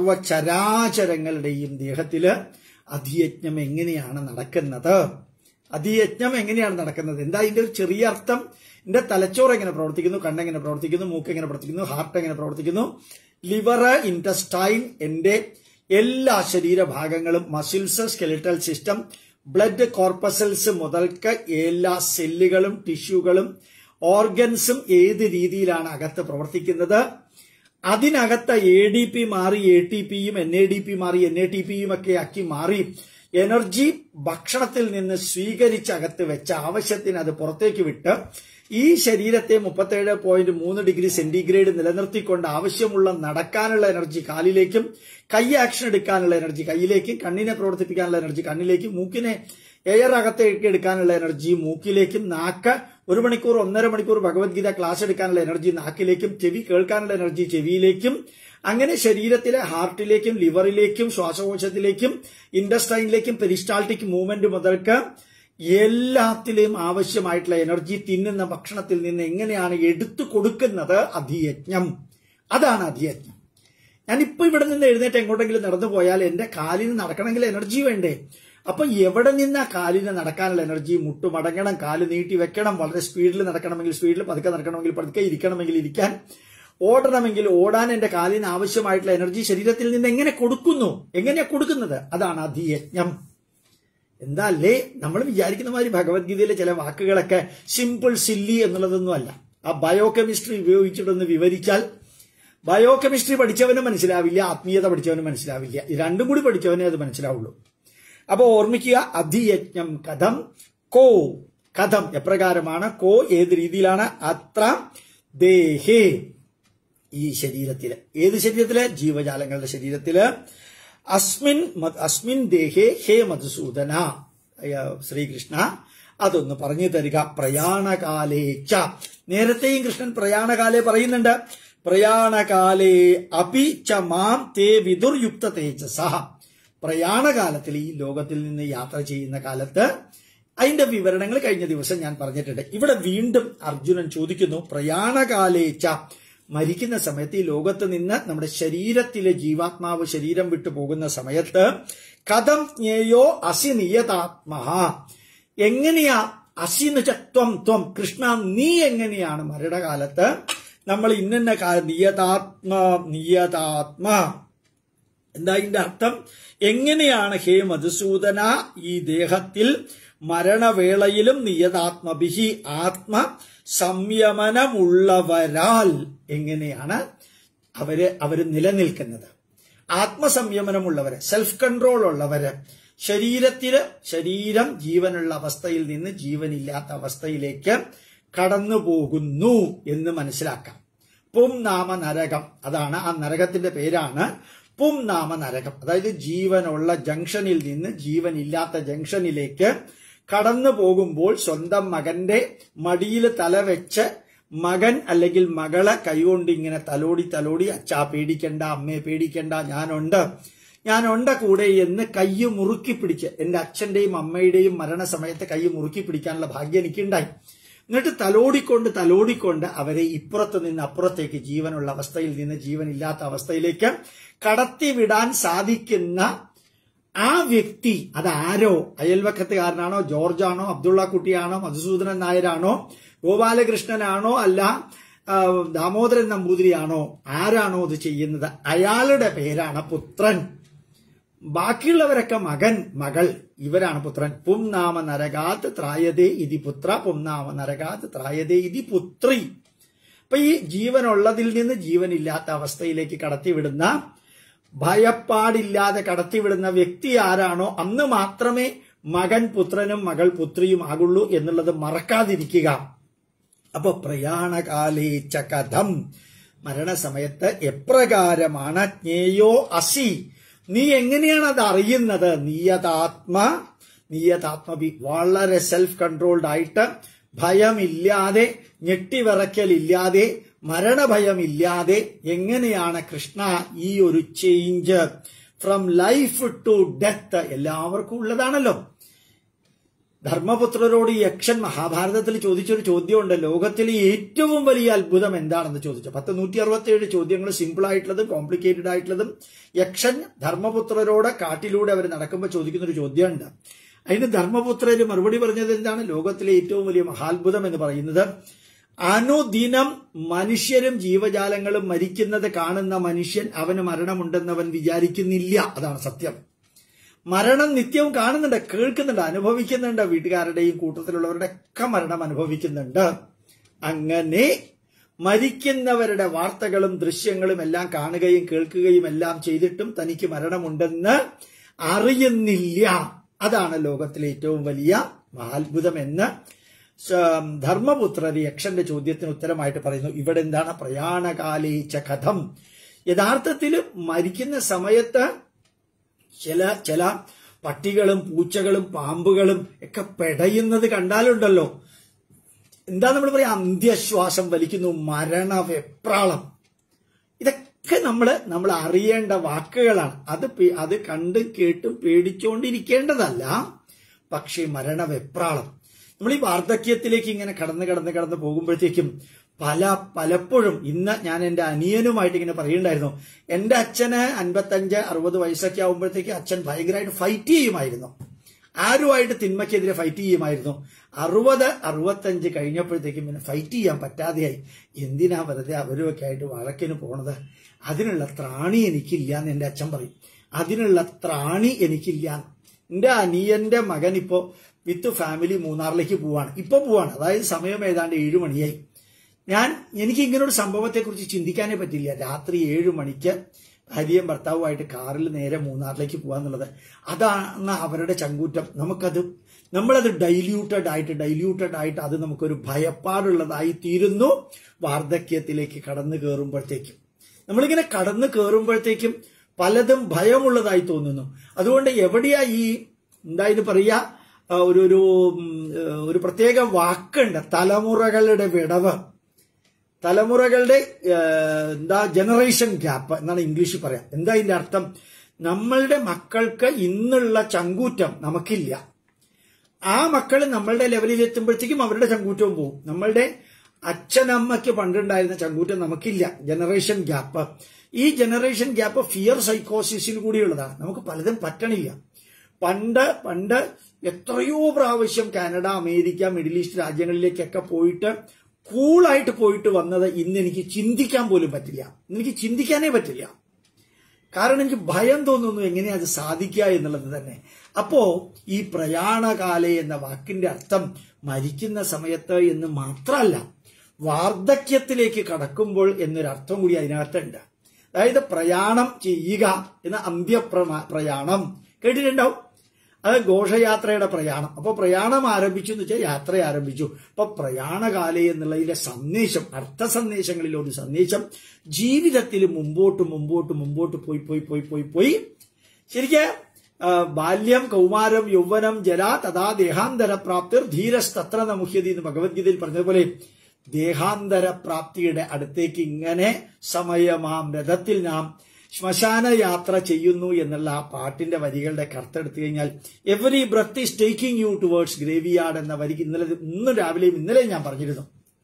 സർവചരാചരങ്ങളുടെയും ദേഹത്തില് അധിയജ്ഞം എങ്ങനെയാണ് നടക്കുന്നത് അധിയജ്ഞം എങ്ങനെയാണ് നടക്കുന്നത് എന്താ ഇതിന്റെ ഒരു ചെറിയ അർത്ഥം എന്റെ തലച്ചോറ് എങ്ങനെ പ്രവർത്തിക്കുന്നു കണ്ണെങ്ങനെ പ്രവർത്തിക്കുന്നു മൂക്ക് എങ്ങനെ പ്രവർത്തിക്കുന്നു ഹാർട്ട് എങ്ങനെ പ്രവർത്തിക്കുന്നു ലിവർ ഇൻറ്റസ്റ്റൈൻ എന്റെ എല്ലാ ശരീരഭാഗങ്ങളും muscles skeletal system blood corpuscles മുതൽക്ക് എല്ലാ സെല്ലുകളും ടിഷ്യൂകളും ഓർഗൻസും ഏത് രീതിയിലാണ് അകത്ത് പ്രവർത്തിക്കുന്നത് അതിനകത്ത് എ ഡി പി മാറി എ ടി പിയും എൻ എ ഡി പി മാറി എൻ എ ടി പിയും ഒക്കെ ആക്കി മാറി എനർജി ഭക്ഷണത്തിൽ നിന്ന് സ്വീകരിച്ച് അകത്ത് വെച്ച ആവശ്യത്തിന് അത് പുറത്തേക്ക് വിട്ട് ഈ ശരീരത്തെ മുപ്പത്തേഴ് പോയിന്റ് മൂന്ന് ഡിഗ്രി സെന്റിഗ്രേഡ് നിലനിർത്തിക്കൊണ്ട് ആവശ്യമുള്ള നടക്കാനുള്ള എനർജി കാലിലേക്കും കൈ ആക്ഷൻ എടുക്കാനുള്ള എനർജി കൈയിലേക്കും കണ്ണിനെ പ്രവർത്തിപ്പിക്കാനുള്ള എനർജി കണ്ണിലേക്കും മൂക്കിനെ എയർ അകത്തേക്ക് എടുക്കാനുള്ള എനർജി മൂക്കിലേക്കും നാക്ക് ഒരു മണിക്കൂർ ഒന്നര മണിക്കൂർ ഭഗവത്ഗീത ക്ലാസ് എടുക്കാനുള്ള എനർജി നാക്കിലേക്കും ചെവി കേൾക്കാനുള്ള എനർജി ചെവിയിലേക്കും അങ്ങനെ ശരീരത്തിലെ ഹാർട്ടിലേക്കും ലിവറിലേക്കും ശ്വാസകോശത്തിലേക്കും ഇൻഡസ്റ്റൈനിലേക്കും പെരിസ്റ്റാൾട്ടിക് മൂവ്മെന്റ് മുതൽക്ക് എല്ലാത്തിലെയും ആവശ്യമായിട്ടുള്ള എനർജി തിന്നുന്ന ഭക്ഷണത്തിൽ നിന്ന് എങ്ങനെയാണ് എടുത്തു കൊടുക്കുന്നത് അധിയജ്ഞം അതാണ് അധിയജ്ഞം ഞാനിപ്പോ ഇവിടെ നിന്ന് എഴുന്നേറ്റ് എങ്ങോട്ടെങ്കിലും നടന്നു പോയാൽ എന്റെ കാലിന് നടക്കണമെങ്കിൽ എനർജി വേണ്ടേ അപ്പൊ എവിടെ നിന്നാ കാലിന് നടക്കാനുള്ള എനർജി മുട്ടുമടങ്ങണം കാല് നീട്ടി വെക്കണം വളരെ സ്പീഡിൽ നടക്കണമെങ്കിൽ സ്പീഡിൽ പതുക്കെ നടക്കണമെങ്കിൽ പതുക്കെ ഇരിക്കണമെങ്കിൽ ഇരിക്കാൻ ഓടണമെങ്കിൽ ഓടാൻ എന്റെ കാലിന് ആവശ്യമായിട്ടുള്ള എനർജി ശരീരത്തിൽ നിന്ന് എങ്ങനെ കൊടുക്കുന്നു എങ്ങനെയാ കൊടുക്കുന്നത് അതാണ് അധിയജ്ഞം എന്താ അല്ലേ നമ്മൾ വിചാരിക്കുന്ന മാതിരി ഭഗവത്ഗീതയിലെ ചില വാക്കുകളൊക്കെ സിമ്പിൾ സില്ലി എന്നുള്ളതൊന്നും അല്ല ആ ബയോ കെമിസ്ട്രി ഉപയോഗിച്ചിട്ടൊന്ന് വിവരിച്ചാൽ ബയോ കെമിസ്ട്രി പഠിച്ചവനും മനസ്സിലാവില്ല ആത്മീയത പഠിച്ചവനും മനസ്സിലാവില്ല ഈ രണ്ടും കൂടി പഠിച്ചവനേ അത് മനസ്സിലാവുള്ളൂ അപ്പൊ ഓർമ്മിക്കുക അധിയജ്ഞം കഥം കോ കഥം എപ്രകാരമാണ് കോ ഏത് രീതിയിലാണ് അത്ര ദേഹേ ഈ ശരീരത്തില് ഏത് ശരീരത്തില് ജീവജാലങ്ങളുടെ ശരീരത്തില് അസ്മിൻ മ- അസ്മിൻ ദേഹേ ഹേ മധുസൂദന അയ്യ, ശ്രീകൃഷ്ണ അതൊന്ന് പറഞ്ഞു തരിക പ്രയാണകാലേച്ച നേരത്തെയും കൃഷ്ണൻ പ്രയാണകാലെ പറയുന്നുണ്ട് പ്രയാണകാലേ അപി ച മാം തേ വിദുർയുക്ത തേജസ പ്രയാണകാലത്തിൽ ഈ ലോകത്തിൽ നിന്ന് യാത്ര ചെയ്യുന്ന കാലത്ത് അതിന്റെ വിവരണങ്ങൾ കഴിഞ്ഞ ദിവസം ഞാൻ പറഞ്ഞിട്ടുണ്ട് ഇവിടെ വീണ്ടും അർജുനൻ ചോദിക്കുന്നു പ്രയാണകാലേച്ച മരിക്കുന്ന സമയത്ത് ഈ ലോകത്ത് നിന്ന് നമ്മുടെ ശരീരത്തിലെ ജീവാത്മാവ് ശരീരം വിട്ടു പോകുന്ന സമയത്ത് കഥം ജ്ഞേയോ അസി നിയതാത്മഹ എങ്ങനെയാ അസി എന്ന് വെച്ചാൽ ത്വം ത്വം കൃഷ്ണ നീ എങ്ങനെയാണ് മരണകാലത്ത് നമ്മൾ ഇന്ന നിയതാത്മ നിയതാത്മ എന്താ ഇതിന്റെ അർത്ഥം എങ്ങനെയാണ് ഹേ മധുസൂദന ഈ ദേഹത്തിൽ മരണവേളയിലും നിയതാത്മഭിഹി ആത്മ സംയമനമുള്ളവരാൽ എങ്ങനെയാണ് അവര് അവര് നിലനിൽക്കുന്നത് ആത്മസംയമനമുള്ളവര് സെൽഫ് കൺട്രോൾ ഉള്ളവര് ശരീരത്തില് ശരീരം ജീവനുള്ള അവസ്ഥയിൽ നിന്ന് ജീവനില്ലാത്ത അവസ്ഥയിലേക്ക് കടന്നു പോകുന്നു എന്ന് മനസ്സിലാക്കാം പും നാമ നരകം അതാണ് ആ നരകത്തിന്റെ പേരാണ് പും നാമ നരകം അതായത് ജീവനുള്ള ജംഗ്ഷനിൽ നിന്ന് ജീവനില്ലാത്ത ജംഗ്ഷനിലേക്ക് കടന്നു പോകുമ്പോൾ സ്വന്തം മകന്റെ മടിയിൽ തലവെച്ച് മകൻ അല്ലെങ്കിൽ മകളെ കൈകൊണ്ട് ഇങ്ങനെ തലോടി തലോടി അച്ഛാ പേടിക്കണ്ട അമ്മയെ പേടിക്കണ്ട ഞാനുണ്ട് ഞാനുണ്ട് കൂടെ എന്ന് കൈ മുറുക്കി പിടിച്ച് എന്റെ അച്ഛന്റെയും അമ്മയുടെയും മരണസമയത്ത് കൈ മുറുക്കി പിടിക്കാനുള്ള ഭാഗ്യം എനിക്കുണ്ടായി എന്നിട്ട് തലോടിക്കൊണ്ട് തലോടിക്കൊണ്ട് അവരെ ഇപ്പുറത്ത് നിന്ന് അപ്പുറത്തേക്ക് ജീവനുള്ള അവസ്ഥയിൽ നിന്ന് ജീവനില്ലാത്ത അവസ്ഥയിലേക്ക് കടത്തിവിടാൻ സാധിക്കുന്ന ആ വ്യക്തി അതാരോ അയൽവക്കത്തുകാരനാണോ ജോർജാണോ അബ്ദുള്ള കുട്ടിയാണോ മധുസൂദനൻ നായരാണോ ഗോപാലകൃഷ്ണനാണോ അല്ല ആ, ദാമോദരൻ നമ്പൂതിരിയാണോ ആരാണോ ഇത് ചെയ്യുന്നത് അയാളുടെ പേരാണ് പുത്രൻ ബാക്കിയുള്ളവരൊക്കെ മകൻ മകൾ ഇവരാണ് പുത്രൻ പും നാമ നരകാത് ത്രായതേ ഇതി പുത്ര പും നാമ നരകാത് ത്രായതേ ഇതി പുത്രി അപ്പൊ ഈ ജീവനുള്ളതിൽ നിന്ന് ജീവനില്ലാത്ത അവസ്ഥയിലേക്ക് കടത്തിവിടുന്ന ഭയപ്പാടില്ലാതെ കടത്തിവിടുന്ന വ്യക്തി ആരാണോ അന്ന് മാത്രമേ മകൻ പുത്രനും മകൾ പുത്രിയും ആകുള്ളൂ എന്നുള്ളത് മറക്കാതിരിക്കുക അപ്പൊ പ്രയാണകാലേ ച കഥം മരണസമയത്ത് എപ്രകാരമാണ് ജ്ഞേയോ അസി നീ എങ്ങനെയാണ് അത് അറിയുന്നത് നിയതാത്മ നിയതാത്മവി വളരെ സെൽഫ് കൺട്രോൾഡ് ആയിട്ട് ഭയമില്ലാതെ ഞെട്ടിവിറയ്ക്കലില്ലാതെ മരണഭയമില്ലാതെ എങ്ങനെയാണ് കൃഷ്ണ ഈ ഒരു change from life to death എല്ലാവർക്കും ഉള്ളതാണല്ലോ ധർമ്മപുത്രരോട് ഈ യക്ഷൻ മഹാഭാരതത്തിൽ ചോദിച്ചൊരു ചോദ്യമുണ്ട് ലോകത്തിലെ ഏറ്റവും വലിയ അത്ഭുതം എന്താണെന്ന് ചോദിച്ചു പത്ത് നൂറ്റി അറുപത്തിയേഴ് ചോദ്യങ്ങൾ സിമ്പിൾ ആയിട്ടുള്ളതും കോംപ്ലിക്കേറ്റഡ് ആയിട്ടുള്ളതും യക്ഷൻ ധർമ്മപുത്രരോട് കാട്ടിലൂടെ അവർ നടക്കുമ്പോൾ ചോദിക്കുന്ന ഒരു ചോദ്യമുണ്ട് അതിന് ധർമ്മപുത്രര് മറുപടി പറഞ്ഞത് എന്താണ് ലോകത്തിലെ ഏറ്റവും വലിയ മഹാത്ഭുതം എന്ന് പറയുന്നത് അനുദിനം മനുഷ്യരും ജീവജാലങ്ങളും മരിക്കുന്നത് കാണുന്ന മനുഷ്യൻ അവന് മരണമുണ്ടെന്ന് അവൻ വിചാരിക്കുന്നില്ല അതാണ് സത്യം മരണം നിത്യവും കാണുന്നുണ്ട് കേൾക്കുന്നുണ്ട് അനുഭവിക്കുന്നുണ്ട് വീട്ടുകാരുടെയും കൂട്ടത്തിലുള്ളവരുടെ ഒക്കെ മരണം അനുഭവിക്കുന്നുണ്ട് അങ്ങനെ മരിക്കുന്നവരുടെ വാർത്തകളും ദൃശ്യങ്ങളും എല്ലാം കാണുകയും കേൾക്കുകയും എല്ലാം ചെയ്തിട്ടും തനിക്ക് മരണമുണ്ടെന്ന് അറിയുന്നില്ല അതാണ് ലോകത്തിലെ ഏറ്റവും വലിയ മഹാത്ഭുതം എന്ന് ധർമ്മപുത്രർ യക്ഷന്റെ ചോദ്യത്തിന് ഉത്തരമായിട്ട് പറയുന്നു ഇവിടെ എന്താണ് പ്രയാണകാലേച്ച കഥം യഥാർത്ഥത്തിൽ മരിക്കുന്ന സമയത്ത് ചില ചില പട്ടികളും പൂച്ചകളും പാമ്പുകളും ഒക്കെ പെടയുന്നത് കണ്ടാലുണ്ടല്ലോ എന്താ നമ്മൾ പറയാ അന്ത്യശ്വാസം വലിക്കുന്നു മരണവെപ്രാളം ഇതൊക്കെ നമ്മൾ നമ്മൾ അറിയേണ്ട വാക്കുകളാണ് അത് അത് കണ്ടും കേട്ടും പേടിച്ചുകൊണ്ടിരിക്കേണ്ടതല്ല പക്ഷേ മരണവെപ്രാളം നമ്മൾ ഈ വാർദ്ധക്യത്തിലേക്ക് ഇങ്ങനെ കടന്ന് കടന്ന് കടന്ന് പോകുമ്പോഴത്തേക്കും പല പലപ്പോഴും ഇന്ന് ഞാൻ എന്റെ അനിയനുമായിട്ട് ഇങ്ങനെ പറയുണ്ടായിരുന്നു എന്റെ അച്ഛന് അൻപത്തഞ്ച് അറുപത് വയസ്സൊക്കെ ആകുമ്പോഴത്തേക്ക് അച്ഛൻ ഭയങ്കരമായിട്ട് ഫൈറ്റ് ചെയ്യുമായിരുന്നു ആരുമായിട്ട് തിന്മയ്ക്കെതിരെ ഫൈറ്റ് ചെയ്യുമായിരുന്നു അറുപത് അറുപത്തഞ്ച് കഴിഞ്ഞപ്പോഴത്തേക്കും പിന്നെ ഫൈറ്റ് ചെയ്യാൻ പറ്റാതെയായി എന്തിനാ വെറുതെ അവരുമൊക്കെ ആയിട്ട് വഴക്കിന് പോണത് അതിനുള്ള ത്രാണി എനിക്കില്ല എന്ന് എന്റെ അച്ഛൻ പറയും അതിനുള്ള ത്രാണി എനിക്കില്ല എന്റെ അനിയന്റെ മകൻ ഇപ്പോ വിത്ത് ഫാമിലി മൂന്നാറിലേക്ക് പോവാണ് ഇപ്പൊ പോവാണ് അതായത് സമയം ഏതാണ്ട് ഏഴു മണിയായി ഞാൻ എനിക്ക് ഇങ്ങനെ ഒരു സംഭവത്തെക്കുറിച്ച് ചിന്തിക്കാനേ പറ്റില്ല രാത്രി ഏഴു മണിക്ക് ഭാര്യയും ഭർത്താവുമായിട്ട് കാറിൽ നേരെ മൂന്നാറിലേക്ക് പോകാന്നുള്ളത് അതാണ് അവരുടെ ചങ്കൂറ്റം നമുക്കത് നമ്മളത് ഡൈല്യൂട്ടഡ് ആയിട്ട് ഡൈല്യൂട്ടഡ് ആയിട്ട് അത് നമുക്കൊരു ഭയപ്പാടുള്ളതായി തീരുന്നു വാർദ്ധക്യത്തിലേക്ക് കടന്നു കയറുമ്പോഴത്തേക്കും നമ്മളിങ്ങനെ കടന്നു കയറുമ്പോഴത്തേക്കും പലതും ഭയമുള്ളതായി തോന്നുന്നു അതുകൊണ്ട് എവിടെയാ ഈ എന്തായത് പറയാ ഒരു ഒരു ഒരു പ്രത്യേക വാക്കുണ്ട് തലമുറകളുടെ വിടവ് തലമുറകളുടെ എന്താ ജനറേഷൻ ഗ്യാപ്പ് എന്നാണ് ഇംഗ്ലീഷിൽ പറയാം എന്താ ഇതിന്റെ അർത്ഥം നമ്മളുടെ മക്കൾക്ക് ഇന്നുള്ള ചങ്കൂറ്റം നമുക്കില്ല ആ മക്കൾ നമ്മളുടെ ലെവലിൽ എത്തുമ്പോഴത്തേക്കും അവരുടെ ചങ്കൂറ്റവും പോകും നമ്മളുടെ അച്ഛനമ്മയ്ക്ക് പണ്ടുണ്ടായിരുന്ന ചങ്കൂറ്റം നമുക്കില്ല ജനറേഷൻ ഗ്യാപ്പ് ഈ ജനറേഷൻ ഗ്യാപ്പ് ഫിയർ സൈക്കോസിസിൽ കൂടിയുള്ളതാണ് നമുക്ക് പലതും പറ്റണില്ല പണ്ട് പണ്ട് എത്രയോ പ്രാവശ്യം കാനഡ അമേരിക്ക മിഡിൽ ഈസ്റ്റ് രാജ്യങ്ങളിലേക്കൊക്കെ പോയിട്ട് കൂളായിട്ട് പോയിട്ട് വന്നത് ഇന്ന് എനിക്ക് ചിന്തിക്കാൻ പോലും പറ്റില്ല എനിക്ക് ചിന്തിക്കാനേ പറ്റില്ല കാരണം എനിക്ക് ഭയം തോന്നുന്നു എങ്ങനെയാ അത് സാധിക്കുക എന്നുള്ളത് തന്നെ അപ്പോ ഈ പ്രയാണകാല എന്ന വാക്കിന്റെ അർത്ഥം മരിക്കുന്ന സമയത്ത് എന്ന് മാത്രമല്ല വാർദ്ധക്യത്തിലേക്ക് കടക്കുമ്പോൾ എന്നൊരർത്ഥം കൂടി അതിനകത്തുണ്ട് അതായത് പ്രയാണം ചെയ്യുക എന്ന അന്ത്യപ്രമ പ്രയാണം കേട്ടിട്ടുണ്ടാവും അത് ഘോഷയാത്രയുടെ പ്രയാണം അപ്പൊ പ്രയാണം ആരംഭിച്ചു എന്ന് വെച്ചാൽ യാത്ര ആരംഭിച്ചു അപ്പൊ പ്രയാണകാല എന്നുള്ളതിന്റെ സന്ദേശം അർത്ഥ സന്ദേശങ്ങളിൽ ഒരു സന്ദേശം ജീവിതത്തിൽ മുമ്പോട്ട് മുമ്പോട്ട് മുമ്പോട്ട് പോയി പോയി പോയി പോയി പോയി ശരിക്ക് ബാല്യം കൗമാരം യൗവനം ജല തഥാ ദേഹാന്തര പ്രാപ്തിർ ധീരസ്തത്ര നമുഹ്യതി എന്ന് ഭഗവത്ഗീതയിൽ പറഞ്ഞതുപോലെ ദേഹാന്തര പ്രാപ്തിയുടെ അടുത്തേക്ക് ഇങ്ങനെ സമയമാം രഥത്തിൽ നാം ശ്മശാന യാത്ര ചെയ്യുന്നു എന്നുള്ള ആ പാട്ടിന്റെ വരികളുടെ കർത്തെടുത്തു കഴിഞ്ഞാൽ every breath is taking you towards graveyard എന്ന വരിക്ക് ഇന്നലെ ഇന്നും രാവിലെയും ഇന്നലെയും ഞാൻ പറഞ്ഞിരുന്നു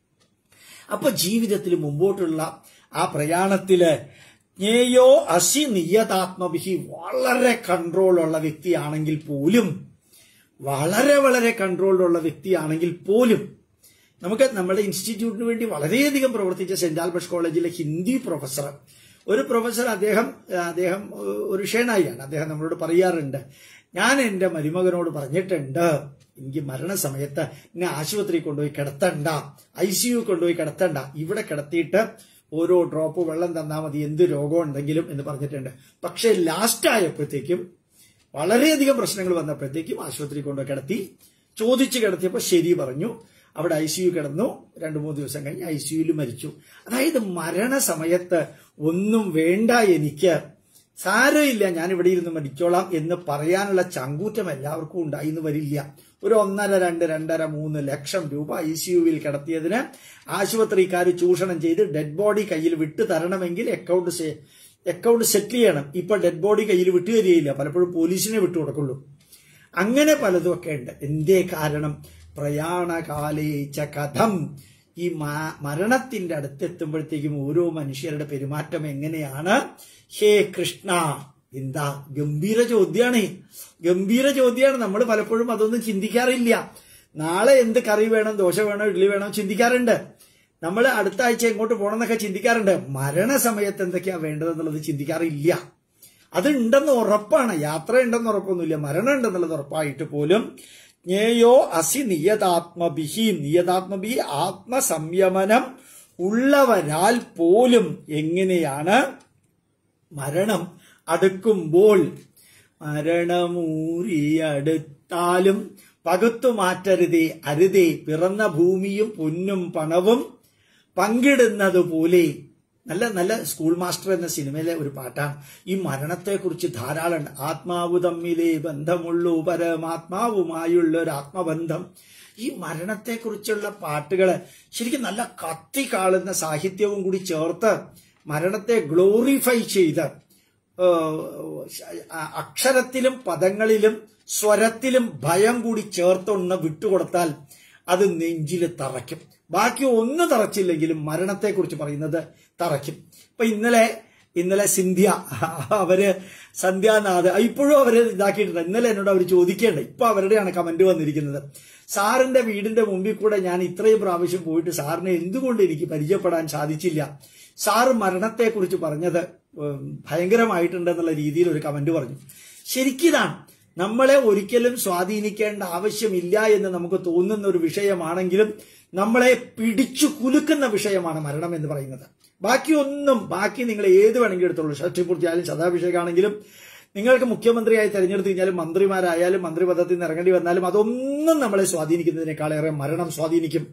അപ്പൊ ജീവിതത്തിൽ മുമ്പോട്ടുള്ള ആ പ്രയാണത്തില് ജ്ഞേയോ അസി നിയതാത്മവിഹി വളരെ കൺട്രോളുള്ള വ്യക്തിയാണെങ്കിൽ പോലും വളരെ വളരെ കൺട്രോളുള്ള വ്യക്തിയാണെങ്കിൽ പോലും നമുക്ക് നമ്മുടെ ഇൻസ്റ്റിറ്റ്യൂട്ടിന് വേണ്ടി വളരെയധികം പ്രവർത്തിച്ച സെന്റ് ആൽബർട്സ് കോളേജിലെ ഹിന്ദി പ്രൊഫസർ ഒരു പ്രൊഫസർ അദ്ദേഹം അദ്ദേഹം ഒരു ഷേണായിയാണ് അദ്ദേഹം നമ്മളോട് പറയാറുണ്ട് ഞാൻ എന്റെ മരുമകനോട് പറഞ്ഞിട്ടുണ്ട് എനിക്ക് മരണസമയത്ത് എന്നെ ആശുപത്രി കൊണ്ടുപോയി കിടത്തണ്ട ഐ സി യു കൊണ്ടുപോയി കിടത്തണ്ട ഇവിടെ കിടത്തിയിട്ട് ഓരോ ഡ്രോപ്പ് വെള്ളം തന്നാൽ മതി എന്ത് രോഗം ഉണ്ടെങ്കിലും എന്ന് പറഞ്ഞിട്ടുണ്ട് പക്ഷേ ലാസ്റ്റ് ആയപ്പോഴത്തേക്കും വളരെയധികം പ്രശ്നങ്ങൾ വന്നപ്പോഴത്തേക്കും ആശുപത്രി കൊണ്ട് കിടത്തി ചോദിച്ചു കിടത്തിയപ്പോൾ ശരി പറഞ്ഞു അവിടെ ഐ സി യു കിടന്നു രണ്ടു മൂന്ന് ദിവസം കഴിഞ്ഞ് ഐ സി യുയിൽ മരിച്ചു അതായത് മരണസമയത്ത് ഒന്നും വേണ്ട എനിക്ക് സാരമില്ല ഞാൻ ഇവിടെ ഇരുന്ന് മരിച്ചോളാം എന്ന് പറയാനുള്ള ചങ്കൂറ്റം എല്ലാവർക്കും ഉണ്ടായിന്ന് വരില്ല ഒരു ഒന്നര രണ്ട് രണ്ടര മൂന്ന് ലക്ഷം രൂപ ഐ സി യുവിൽ കിടത്തിയതിന് ആശുപത്രിക്കാർ ചൂഷണം ചെയ്ത് ഡെഡ് ബോഡി കയ്യിൽ വിട്ടു തരണമെങ്കിൽ അക്കൗണ്ട് അക്കൗണ്ട് സെറ്റിൽ ചെയ്യണം ഇപ്പൊ ഡെഡ് ബോഡി കയ്യിൽ വിട്ടു തരികയില്ല പലപ്പോഴും പോലീസിനെ വിട്ടു കൊടുക്കുള്ളൂ അങ്ങനെ പലതും ഒക്കെ ഉണ്ട് എന്തേ കാരണം പ്രയാണകാലേച്ച കഥം ഈ മ- മരണത്തിന്റെ അടുത്തെത്തുമ്പോഴത്തേക്കും ഓരോ മനുഷ്യരുടെ പെരുമാറ്റം എങ്ങനെയാണ് ഹേ കൃഷ്ണ എന്താ ഗംഭീര ചോദ്യാണ് ഗംഭീര ചോദ്യമാണ് നമ്മൾ പലപ്പോഴും അതൊന്നും ചിന്തിക്കാറില്ല നാളെ എന്ത് കറി വേണം ദോശ വേണോ ഇഡ്ഡലി വേണോ ചിന്തിക്കാറുണ്ട് നമ്മൾ അടുത്ത ആഴ്ച എങ്ങോട്ട് പോകണം എന്നൊക്കെ ചിന്തിക്കാറുണ്ട് മരണസമയത്ത് എന്തൊക്കെയാ വേണ്ടതെന്നുള്ളത് ചിന്തിക്കാറില്ല അതുണ്ടെന്ന് ഉറപ്പാണ് യാത്ര ഉണ്ടെന്ന് ഉറപ്പൊന്നുമില്ല മരണം ഉണ്ടെന്നുള്ളത് ഉറപ്പായിട്ട് പോലും ജ്ഞേയോ അസി നിയതാത്മഭിഹി നിയതാത്മഭി ആത്മസംയമനം ഉള്ളവരാൽ പോലും എങ്ങനെയാണ് മരണം അടുക്കുമ്പോൾ മരണമൂരിയടുത്താലും പകുത്തു മാറ്റരുതേ അരുതേ പിറന്ന ഭൂമിയും പൊന്നും പണവും പങ്കിടുന്നതുപോലെ നല്ല നല്ല സ്കൂൾ മാസ്റ്റർ എന്ന സിനിമയിലെ ഒരു പാട്ടാണ് ഈ മരണത്തെക്കുറിച്ച് ധാരാളം ഉണ്ട്. ആത്മാവ് തമ്മിലേ ബന്ധമുള്ളൂ പരമാത്മാവുമായുള്ള ഒരു ആത്മബന്ധം ഈ മരണത്തെക്കുറിച്ചുള്ള പാട്ടുകള് ശരിക്കും നല്ല കത്തി കാളുന്ന സാഹിത്യവും കൂടി ചേർത്ത് മരണത്തെ ഗ്ലോറിഫൈ ചെയ്ത് ഏഹ്, അക്ഷരത്തിലും പദങ്ങളിലും സ്വരത്തിലും ഭയം കൂടി ചേർത്തൊന്ന് വിട്ടുകൊടുത്താൽ അത് നെഞ്ചിൽ തറയ്ക്കും ബാക്കി ഒന്നും തറച്ചില്ലെങ്കിലും മരണത്തെക്കുറിച്ച് പറയുന്നത് തറയ്ക്കും ഇപ്പൊ ഇന്നലെ ഇന്നലെ സിന്ധ്യ അവര് സന്ധ്യാനാഥ് ഇപ്പോഴും അവര് ഇതാക്കിയിട്ടുണ്ട് ഇന്നലെ എന്നോട് അവർ ചോദിക്കേണ്ടത് ഇപ്പൊ അവരുടെയാണ് കമന്റ് വന്നിരിക്കുന്നത് സാറിന്റെ വീടിന്റെ മുമ്പിൽ കൂടെ ഞാൻ ഇത്രയും പ്രാവശ്യം പോയിട്ട് സാറിനെ എന്തുകൊണ്ട് എനിക്ക് പരിചയപ്പെടാൻ സാധിച്ചില്ല സാറ് മരണത്തെക്കുറിച്ച് പറഞ്ഞത് ഉം, ഭയങ്കരമായിട്ടുണ്ടെന്നുള്ള രീതിയിൽ ഒരു കമന്റ് പറഞ്ഞു ശരിക്കിതാണ് നമ്മളെ ഒരിക്കലും സ്വാധീനിക്കേണ്ട ആവശ്യമില്ല എന്ന് നമുക്ക് തോന്നുന്ന ഒരു വിഷയമാണെങ്കിലും നമ്മളെ പിടിച്ചു കുലുക്കുന്ന വിഷയമാണ് മരണം എന്ന് പറയുന്നത് ബാക്കി ഒന്നും ബാക്കി നിങ്ങൾ ഏത് വേണമെങ്കിലും എടുത്തോളൂ ഷഷ്ടിപൂർത്തിയായാലും ശതാഭിഷേകമാണെങ്കിലും നിങ്ങൾക്ക് മുഖ്യമന്ത്രിയായി തെരഞ്ഞെടുത്ത് കഴിഞ്ഞാലും മന്ത്രിമാരായാലും മന്ത്രിപദത്തിൽ നിന്ന് ഇറങ്ങേണ്ടി വന്നാലും അതൊന്നും നമ്മളെ സ്വാധീനിക്കുന്നതിനേക്കാളേറെ മരണം സ്വാധീനിക്കും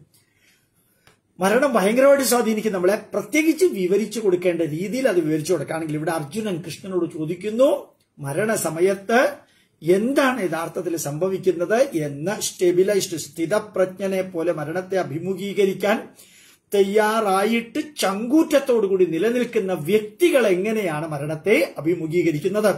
മരണം ഭയങ്കരമായിട്ട് സ്വാധീനിക്കും നമ്മളെ പ്രത്യേകിച്ച് വിവരിച്ചു കൊടുക്കേണ്ട രീതിയിൽ അത് വിവരിച്ചു കൊടുക്കുകയാണെങ്കിൽ ഇവിടെ അർജുനൻ കൃഷ്ണനോട് ചോദിക്കുന്നു മരണസമയത്ത് എന്താണ് യഥാർത്ഥത്തിൽ സംഭവിക്കുന്നത് എന്ന് സ്റ്റെബിലൈസ്ഡ് സ്ഥിതപ്രജ്ഞനെ പോലെ മരണത്തെ അഭിമുഖീകരിക്കാൻ തയ്യാറായിട്ട് ചങ്കൂറ്റത്തോടുകൂടി നിലനിൽക്കുന്ന വ്യക്തികൾ എങ്ങനെയാണ് മരണത്തെ അഭിമുഖീകരിക്കുന്നത്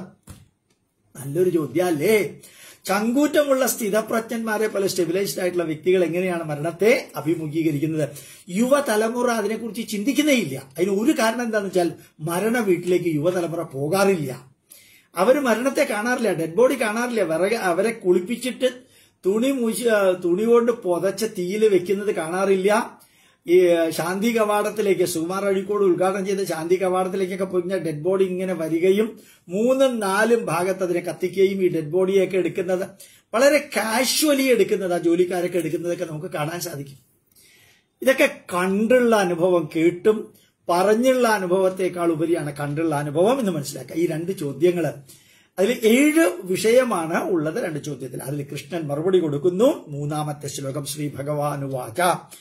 നല്ലൊരു ചോദ്യമല്ലേ ചങ്കൂറ്റമുള്ള സ്ഥിതപ്രജ്ഞന്മാരെ പോലെ സ്റ്റെബിലൈസ്ഡ് ആയിട്ടുള്ള വ്യക്തികൾ എങ്ങനെയാണ് മരണത്തെ അഭിമുഖീകരിക്കുന്നത് യുവതലമുറ അതിനെക്കുറിച്ച് ചിന്തിക്കുന്നേയില്ല അതിന് ഒരു കാരണം എന്താണെന്ന് വെച്ചാൽ മരണ വീട്ടിലേക്ക് യുവതലമുറ പോകാറില്ല അവർ മരണത്തെ കാണാറില്ല ഡെഡ് ബോഡി കാണാറില്ല വിറക് അവരെ കുളിപ്പിച്ചിട്ട് തുണി മൂശി തുണി കൊണ്ട് പുതച്ച തീയിൽ വെക്കുന്നത് കാണാറില്ല ഈ ശാന്തി കവാടത്തിലേക്ക് സുകുമാർ അഴീക്കോട് ഉദ്ഘാടനം ചെയ്ത ശാന്തി കവാടത്തിലേക്കൊക്കെ പോയി ഡെഡ് ബോഡി ഇങ്ങനെ വരികയും മൂന്നും നാലും ഭാഗത്ത് അതിനെ കത്തിക്കുകയും ഈ ഡെഡ് ബോഡിയൊക്കെ എടുക്കുന്നത് വളരെ കാഷ്വലി എടുക്കുന്നത് ആ ജോലിക്കാരൊക്കെ എടുക്കുന്നതൊക്കെ നമുക്ക് കാണാൻ സാധിക്കും ഇതൊക്കെ കണ്ടുള്ള അനുഭവം കേട്ടും പറഞ്ഞുള്ള അനുഭവത്തെക്കാൾ ഉപരിയാണ് കണ്ടുള്ള അനുഭവം എന്ന് മനസ്സിലാക്കുക ഈ രണ്ട് ചോദ്യങ്ങൾ അതിൽ ഏഴ് വിഷയമാണ് ഉള്ളത് രണ്ട് ചോദ്യത്തിൽ അതിൽ കൃഷ്ണൻ മറുപടി കൊടുക്കുന്നു മൂന്നാമത്തെ ശ്ലോകം ശ്രീ ഭഗവാനുവാച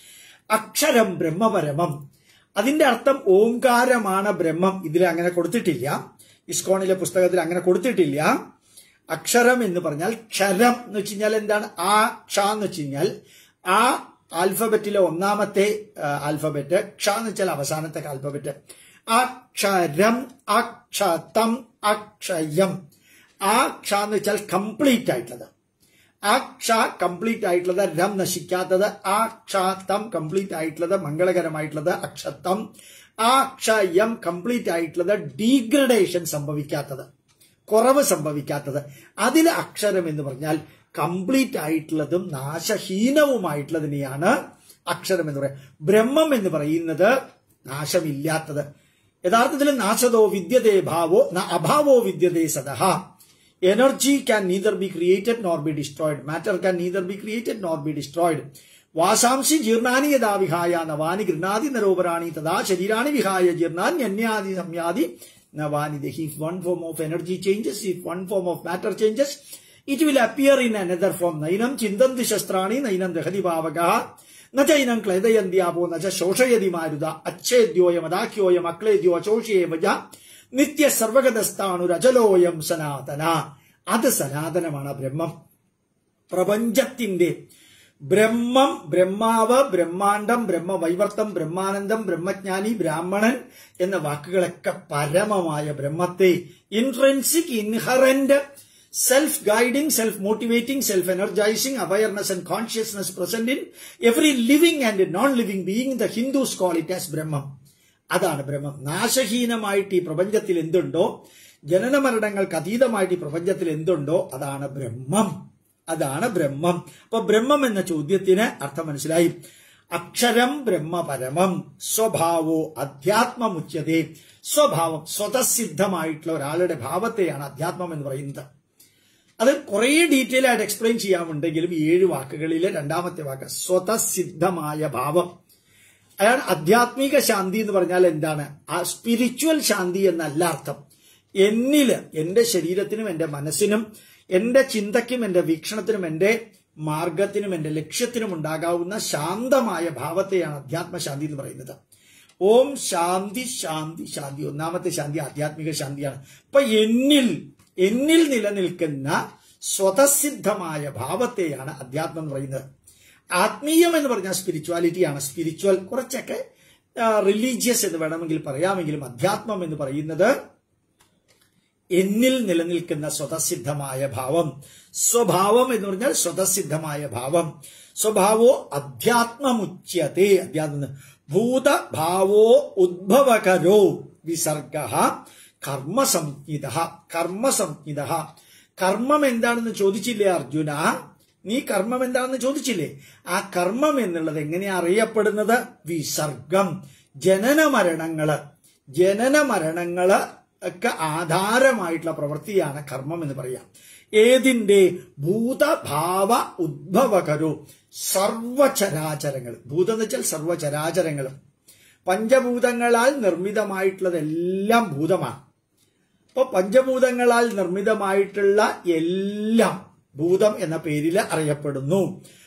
അക്ഷരം ബ്രഹ്മപരമം അതിന്റെ അർത്ഥം ഓംകാരമാണ് ബ്രഹ്മം ഇതിൽ അങ്ങനെ കൊടുത്തിട്ടില്ല ഇസ്കോണിലെ പുസ്തകത്തിൽ അങ്ങനെ കൊടുത്തിട്ടില്ല അക്ഷരം എന്ന് പറഞ്ഞാൽ ക്ഷരം എന്ന് വെച്ച് കഴിഞ്ഞാൽ എന്താണ് ആ ക്ഷ എന്ന് വെച്ച് കഴിഞ്ഞാൽ ആ ആൽഫബറ്റിലെ ഒന്നാമത്തെ ആ, ആൽഫബറ്റ് ക്ഷ എന്ന് വെച്ചാൽ അവസാനത്തെ ആൽഫബറ്റ് അക്ഷരം അക്ഷതം അക്ഷയം ആ ക്ഷ എന്ന് വെച്ചാൽ കംപ്ലീറ്റ് ആയിട്ടുള്ളത് ആ ക്ഷ കംപ്ലീറ്റ് ആയിട്ടുള്ളത് രം നശിക്കാത്തത് ആ ക്ഷതം കംപ്ലീറ്റ് ആയിട്ടുള്ളത് മംഗളകരമായിട്ടുള്ളത് അക്ഷത്തം ആ ക്ഷയം കംപ്ലീറ്റ് ആയിട്ടുള്ളത് ഡീഗ്രഡേഷൻ സംഭവിക്കാത്തത് കുറവ് സംഭവിക്കാത്തത് അതിൽ അക്ഷരം എന്ന് പറഞ്ഞാൽ കംപ്ലീറ്റ് ആയിട്ടുള്ളതും നാശഹീനവുമായിട്ടുള്ളതിനെയാണ് അക്ഷരം എന്ന് പറയുക ബ്രഹ്മം എന്ന് പറയുന്നത് നാശമില്ലാത്തത് യഥാർത്ഥത്തിൽ നാശതോ വിദ്യതേ ഭാവോ ന അഭാവോ വിദ്യതേ സദഹ energy can neither be created nor be destroyed matter can neither be created nor be destroyed വാസാംശി ജീർണാനി യഥാ വിഹായ നവാനി ഗൃഹാതി നരോപരാണി തഥാ ശരീരാണി വിഹായ ജീർണാന്യന്യാദി സംയാദി നവാനി ദഹി if one form of energy changes if one form of matter changes it will appear in another form നൈനം ചിന്തന്തി ശസ്ത്രാണി നൈനം ദഹതി പാവക ന ചൈനം ക്ലേദയന്ത്യാപോ ന ച ശോഷയതി മാരുത അച്ഛേദ്യോയം അദാഖ്യോയം അക്ലേദ്യോ അശോഷയേമജ നിത്യ സർവഗതസ്ഥാണുരചലോയം സനാതന അത് സനാതനമാണ് ബ്രഹ്മം പ്രപഞ്ചത്തിന്റെ ബ്രഹ്മം ബ്രഹ്മാവ് ബ്രഹ്മാണ്ടം ബ്രഹ്മവൈവർത്തം ബ്രഹ്മാനന്ദം ബ്രഹ്മജ്ഞാനി ബ്രാഹ്മണൻ എന്ന വാക്കുകളൊക്കെ പരമമായ ബ്രഹ്മത്തെ intrinsic inherent self guiding self motivating self energising awareness and consciousness present in every living and non living being the Hindus call it as Brahmam അതാണ് ബ്രഹ്മം നാശഹീനമായിട്ട് ഈ പ്രപഞ്ചത്തിൽ എന്തുണ്ടോ ജനന മരണങ്ങൾക്ക് അതീതമായിട്ട് ഈ പ്രപഞ്ചത്തിൽ എന്തുണ്ടോ അതാണ് ബ്രഹ്മം അതാണ് ബ്രഹ്മം അപ്പൊ ബ്രഹ്മം എന്ന ചോദ്യത്തിന് അർത്ഥം മനസ്സിലായി അക്ഷരം ബ്രഹ്മപരമം സ്വഭാവോ അധ്യാത്മമുച്യതേ സ്വഭാവം സ്വതസിദ്ധമായിട്ടുള്ള ഒരാളുടെ ഭാവത്തെയാണ് അധ്യാത്മം എന്ന് പറയുന്നത് അത് കുറെ ഡീറ്റെയിൽ ആയിട്ട് എക്സ്പ്ലെയിൻ ചെയ്യാമുണ്ടെങ്കിലും ഏഴ് വാക്കുകളിലെ രണ്ടാമത്തെ വാക്ക് സ്വതസിദ്ധമായ ഭാവം അയാൾ ആധ്യാത്മിക ശാന്തി എന്ന് പറഞ്ഞാൽ എന്താണ് ആ സ്പിരിച്വൽ ശാന്തി എന്നല്ല അർത്ഥം എന്നില് എന്റെ ശരീരത്തിനും എന്റെ മനസ്സിനും എന്റെ ചിന്തയ്ക്കും എന്റെ വീക്ഷണത്തിനും എന്റെ മാർഗത്തിനും എന്റെ ലക്ഷ്യത്തിനും ഉണ്ടാകാവുന്ന ശാന്തമായ ഭാവത്തെയാണ് അധ്യാത്മശാന്തി എന്ന് പറയുന്നത് ഓം ശാന്തി ശാന്തി ശാന്തി ഒന്നാമത്തെ ശാന്തി ആധ്യാത്മിക ശാന്തിയാണ് അപ്പൊ എന്നിൽ എന്നിൽ നിലനിൽക്കുന്ന സ്വതസിദ്ധമായ ഭാവത്തെയാണ് അധ്യാത്മം എന്ന് പറയുന്നത് ആത്മീയം എന്ന് പറഞ്ഞാൽ സ്പിരിച്വാലിറ്റിയാണ് സ്പിരിച്വൽ കുറച്ചൊക്കെ റിലീജിയസ് എന്ന് വേണമെങ്കിൽ പറയാമെങ്കിലും അധ്യാത്മം എന്ന് പറയുന്നത് എന്നിൽ നിലനിൽക്കുന്ന സ്വതസിദ്ധമായ ഭാവം സ്വഭാവം എന്ന് പറഞ്ഞാൽ സ്വതസിദ്ധമായ ഭാവം സ്വഭാവോ അധ്യാത്മമുച്യത്തെ അധ്യാത്മം ഭൂതഭാവോ ഉദ്ഭവകരോ വിസർഗ കർമ്മസംഹിത കർമ്മസംഹിത കർമ്മം എന്താണെന്ന് ചോദിച്ചില്ലേ അർജുന നീ കർമ്മം എന്താണെന്ന് ചോദിച്ചില്ലേ ആ കർമ്മം എന്നുള്ളത് എങ്ങനെയാ അറിയപ്പെടുന്നത് വിസർഗം ജനന മരണങ്ങള് ജനന മരണങ്ങള് ഒക്കെ ആധാരമായിട്ടുള്ള പ്രവൃത്തിയാണ് കർമ്മം എന്ന് പറയാം ഏതിന്റെ ഭൂതഭാവ ഉദ്ഭവകരു സർവചരാചരങ്ങൾ ഭൂതം എന്ന് വെച്ചാൽ സർവചരാചരങ്ങൾ പഞ്ചഭൂതങ്ങളാൽ നിർമ്മിതമായിട്ടുള്ളതെല്ലാം ഭൂതമാണ് അപ്പൊ പഞ്ചഭൂതങ്ങളാൽ നിർമ്മിതമായിട്ടുള്ള എല്ലാം ഭൂതം എന്ന പേരിൽ അറിയപ്പെടുന്നു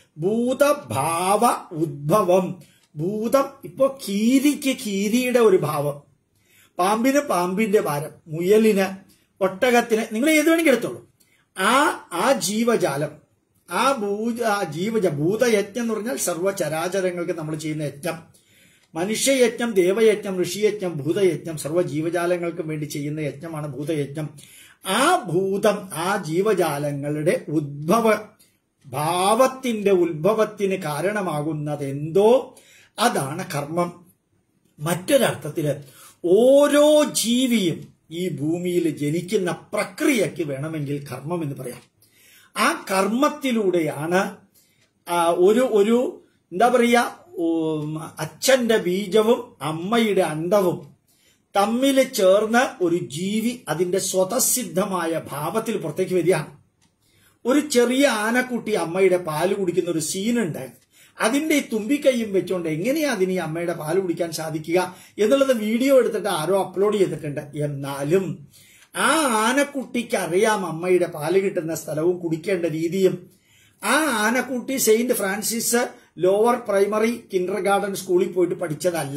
ഭൂതഭാവ ഉദ്ഭവം ഭൂതം ഇപ്പോ കീരിക്ക് കീരിയുടെ ഒരു ഭാവം പാമ്പിന് പാമ്പിന്റെ ഭാരം മുയലിന് ഒട്ടകത്തിന് നിങ്ങൾ ഏത് വേണമെങ്കിൽ എടുത്തോളൂ ആ ആ ജീവജാലം ആ ഭൂജ ആ ജീവജ ഭൂതയജ്ഞം എന്ന് പറഞ്ഞാൽ സർവ്വചരാചരങ്ങൾക്ക് നമ്മൾ ചെയ്യുന്ന യജ്ഞം മനുഷ്യയജ്ഞം ദേവയജ്ഞം ഋഷിയജ്ഞം ഭൂതയജ്ഞം സർവ്വ ജീവജാലങ്ങൾക്കും വേണ്ടി ചെയ്യുന്ന യജ്ഞമാണ് ഭൂതയജ്ഞം ആ ഭൂതം ആ ജീവജാലങ്ങളുടെ ഉദ്ഭവ ഭാവത്തിന്റെ ഉത്ഭവത്തിന് കാരണമാകുന്നത് എന്തോ അതാണ് കർമ്മം മറ്റൊരർത്ഥത്തില് ഓരോ ജീവിയും ഈ ഭൂമിയിൽ ജനിക്കുന്ന പ്രക്രിയയ്ക്ക് വേണമെങ്കിൽ കർമ്മം എന്ന് പറയാം ആ കർമ്മത്തിലൂടെയാണ് ആ, ഒരു ഒരു എന്താ പറയുക ഉം, അച്ഛന്റെ ബീജവും അമ്മയുടെ അണ്ടവും തമ്മിൽ ചേർന്ന് ഒരു ജീവി അതിന്റെ സ്വതസിദ്ധമായ ഭാവത്തിൽ പുറത്തേക്ക് വരികയാണ് ഒരു ചെറിയ ആനക്കുട്ടി അമ്മയുടെ പാല് കുടിക്കുന്ന ഒരു സീനുണ്ട് അതിന്റെ ഈ തുമ്പിക്കൈയും വെച്ചുകൊണ്ട് എങ്ങനെയാ അതിന് ഈ അമ്മയുടെ പാല് കുടിക്കാൻ സാധിക്കുക എന്നുള്ളത് വീഡിയോ എടുത്തിട്ട് ആരോ അപ്ലോഡ് ചെയ്തിട്ടുണ്ട് എന്നാലും ആ ആനക്കുട്ടിക്ക് അറിയാം അമ്മയുടെ പാല് കിട്ടുന്ന സ്ഥലവും കുടിക്കേണ്ട രീതിയും ആ ആനക്കുട്ടി Saint Francis lower primary kindergarten സ്കൂളിൽ പോയിട്ട് പഠിച്ചതല്ല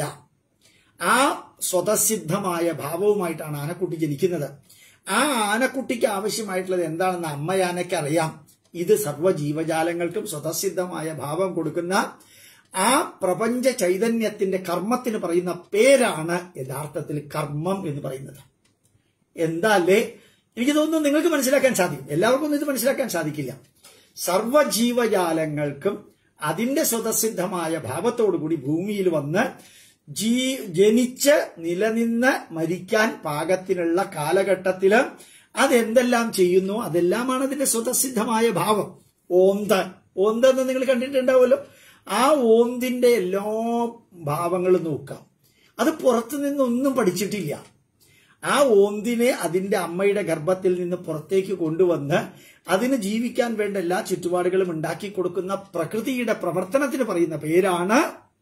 ആ സ്വതസിദ്ധമായ ഭാവവുമായിട്ടാണ് ആനക്കുട്ടി ജനിക്കുന്നത് ആ ആനക്കുട്ടിക്ക് ആവശ്യമായിട്ടുള്ളത് എന്താണെന്ന് അമ്മയാനയ്ക്ക് അറിയാം ഇത് സർവ്വ ജീവജാലങ്ങൾക്കും സ്വതസിദ്ധമായ ഭാവം കൊടുക്കുന്ന ആ പ്രപഞ്ച ചൈതന്യത്തിന്റെ കർമ്മത്തിന് പറയുന്ന പേരാണ് യഥാർത്ഥത്തിൽ കർമ്മം എന്ന് പറയുന്നത് എന്താ അല്ലേ എനിക്ക് തോന്നുന്നു നിങ്ങൾക്ക് മനസ്സിലാക്കാൻ സാധിക്കും എല്ലാവർക്കും ഒന്നും ഇത് മനസ്സിലാക്കാൻ സാധിക്കില്ല സർവ്വ ജീവജാലങ്ങൾക്കും അതിന്റെ സ്വതസിദ്ധമായ ഭാവത്തോടുകൂടി ഭൂമിയിൽ വന്ന് ജീ ജനിച്ച് നിലനിന്ന് മരിക്കാൻ പാകത്തിനുള്ള കാലഘട്ടത്തില് അതെന്തെല്ലാം ചെയ്യുന്നു അതെല്ലാമാണ് അതിന്റെ സ്വതസിദ്ധമായ ഭാവം ഓന്ത് ഓന്ത് എന്ന് നിങ്ങൾ കണ്ടിട്ടുണ്ടാവുമല്ലോ ആ ഓന്തിന്റെ എല്ലാ ഭാവങ്ങളും നോക്കാം അത് പുറത്തു നിന്നൊന്നും പഠിച്ചിട്ടില്ല ആ ഓന്തിനെ അതിന്റെ അമ്മയുടെ ഗർഭത്തിൽ നിന്ന് പുറത്തേക്ക് കൊണ്ടുവന്ന് അതിന് ജീവിക്കാൻ വേണ്ട എല്ലാ ചുറ്റുപാടുകളും ഉണ്ടാക്കി കൊടുക്കുന്ന പ്രകൃതിയുടെ പ്രവർത്തനത്തിന് പറയുന്ന പേരാണ്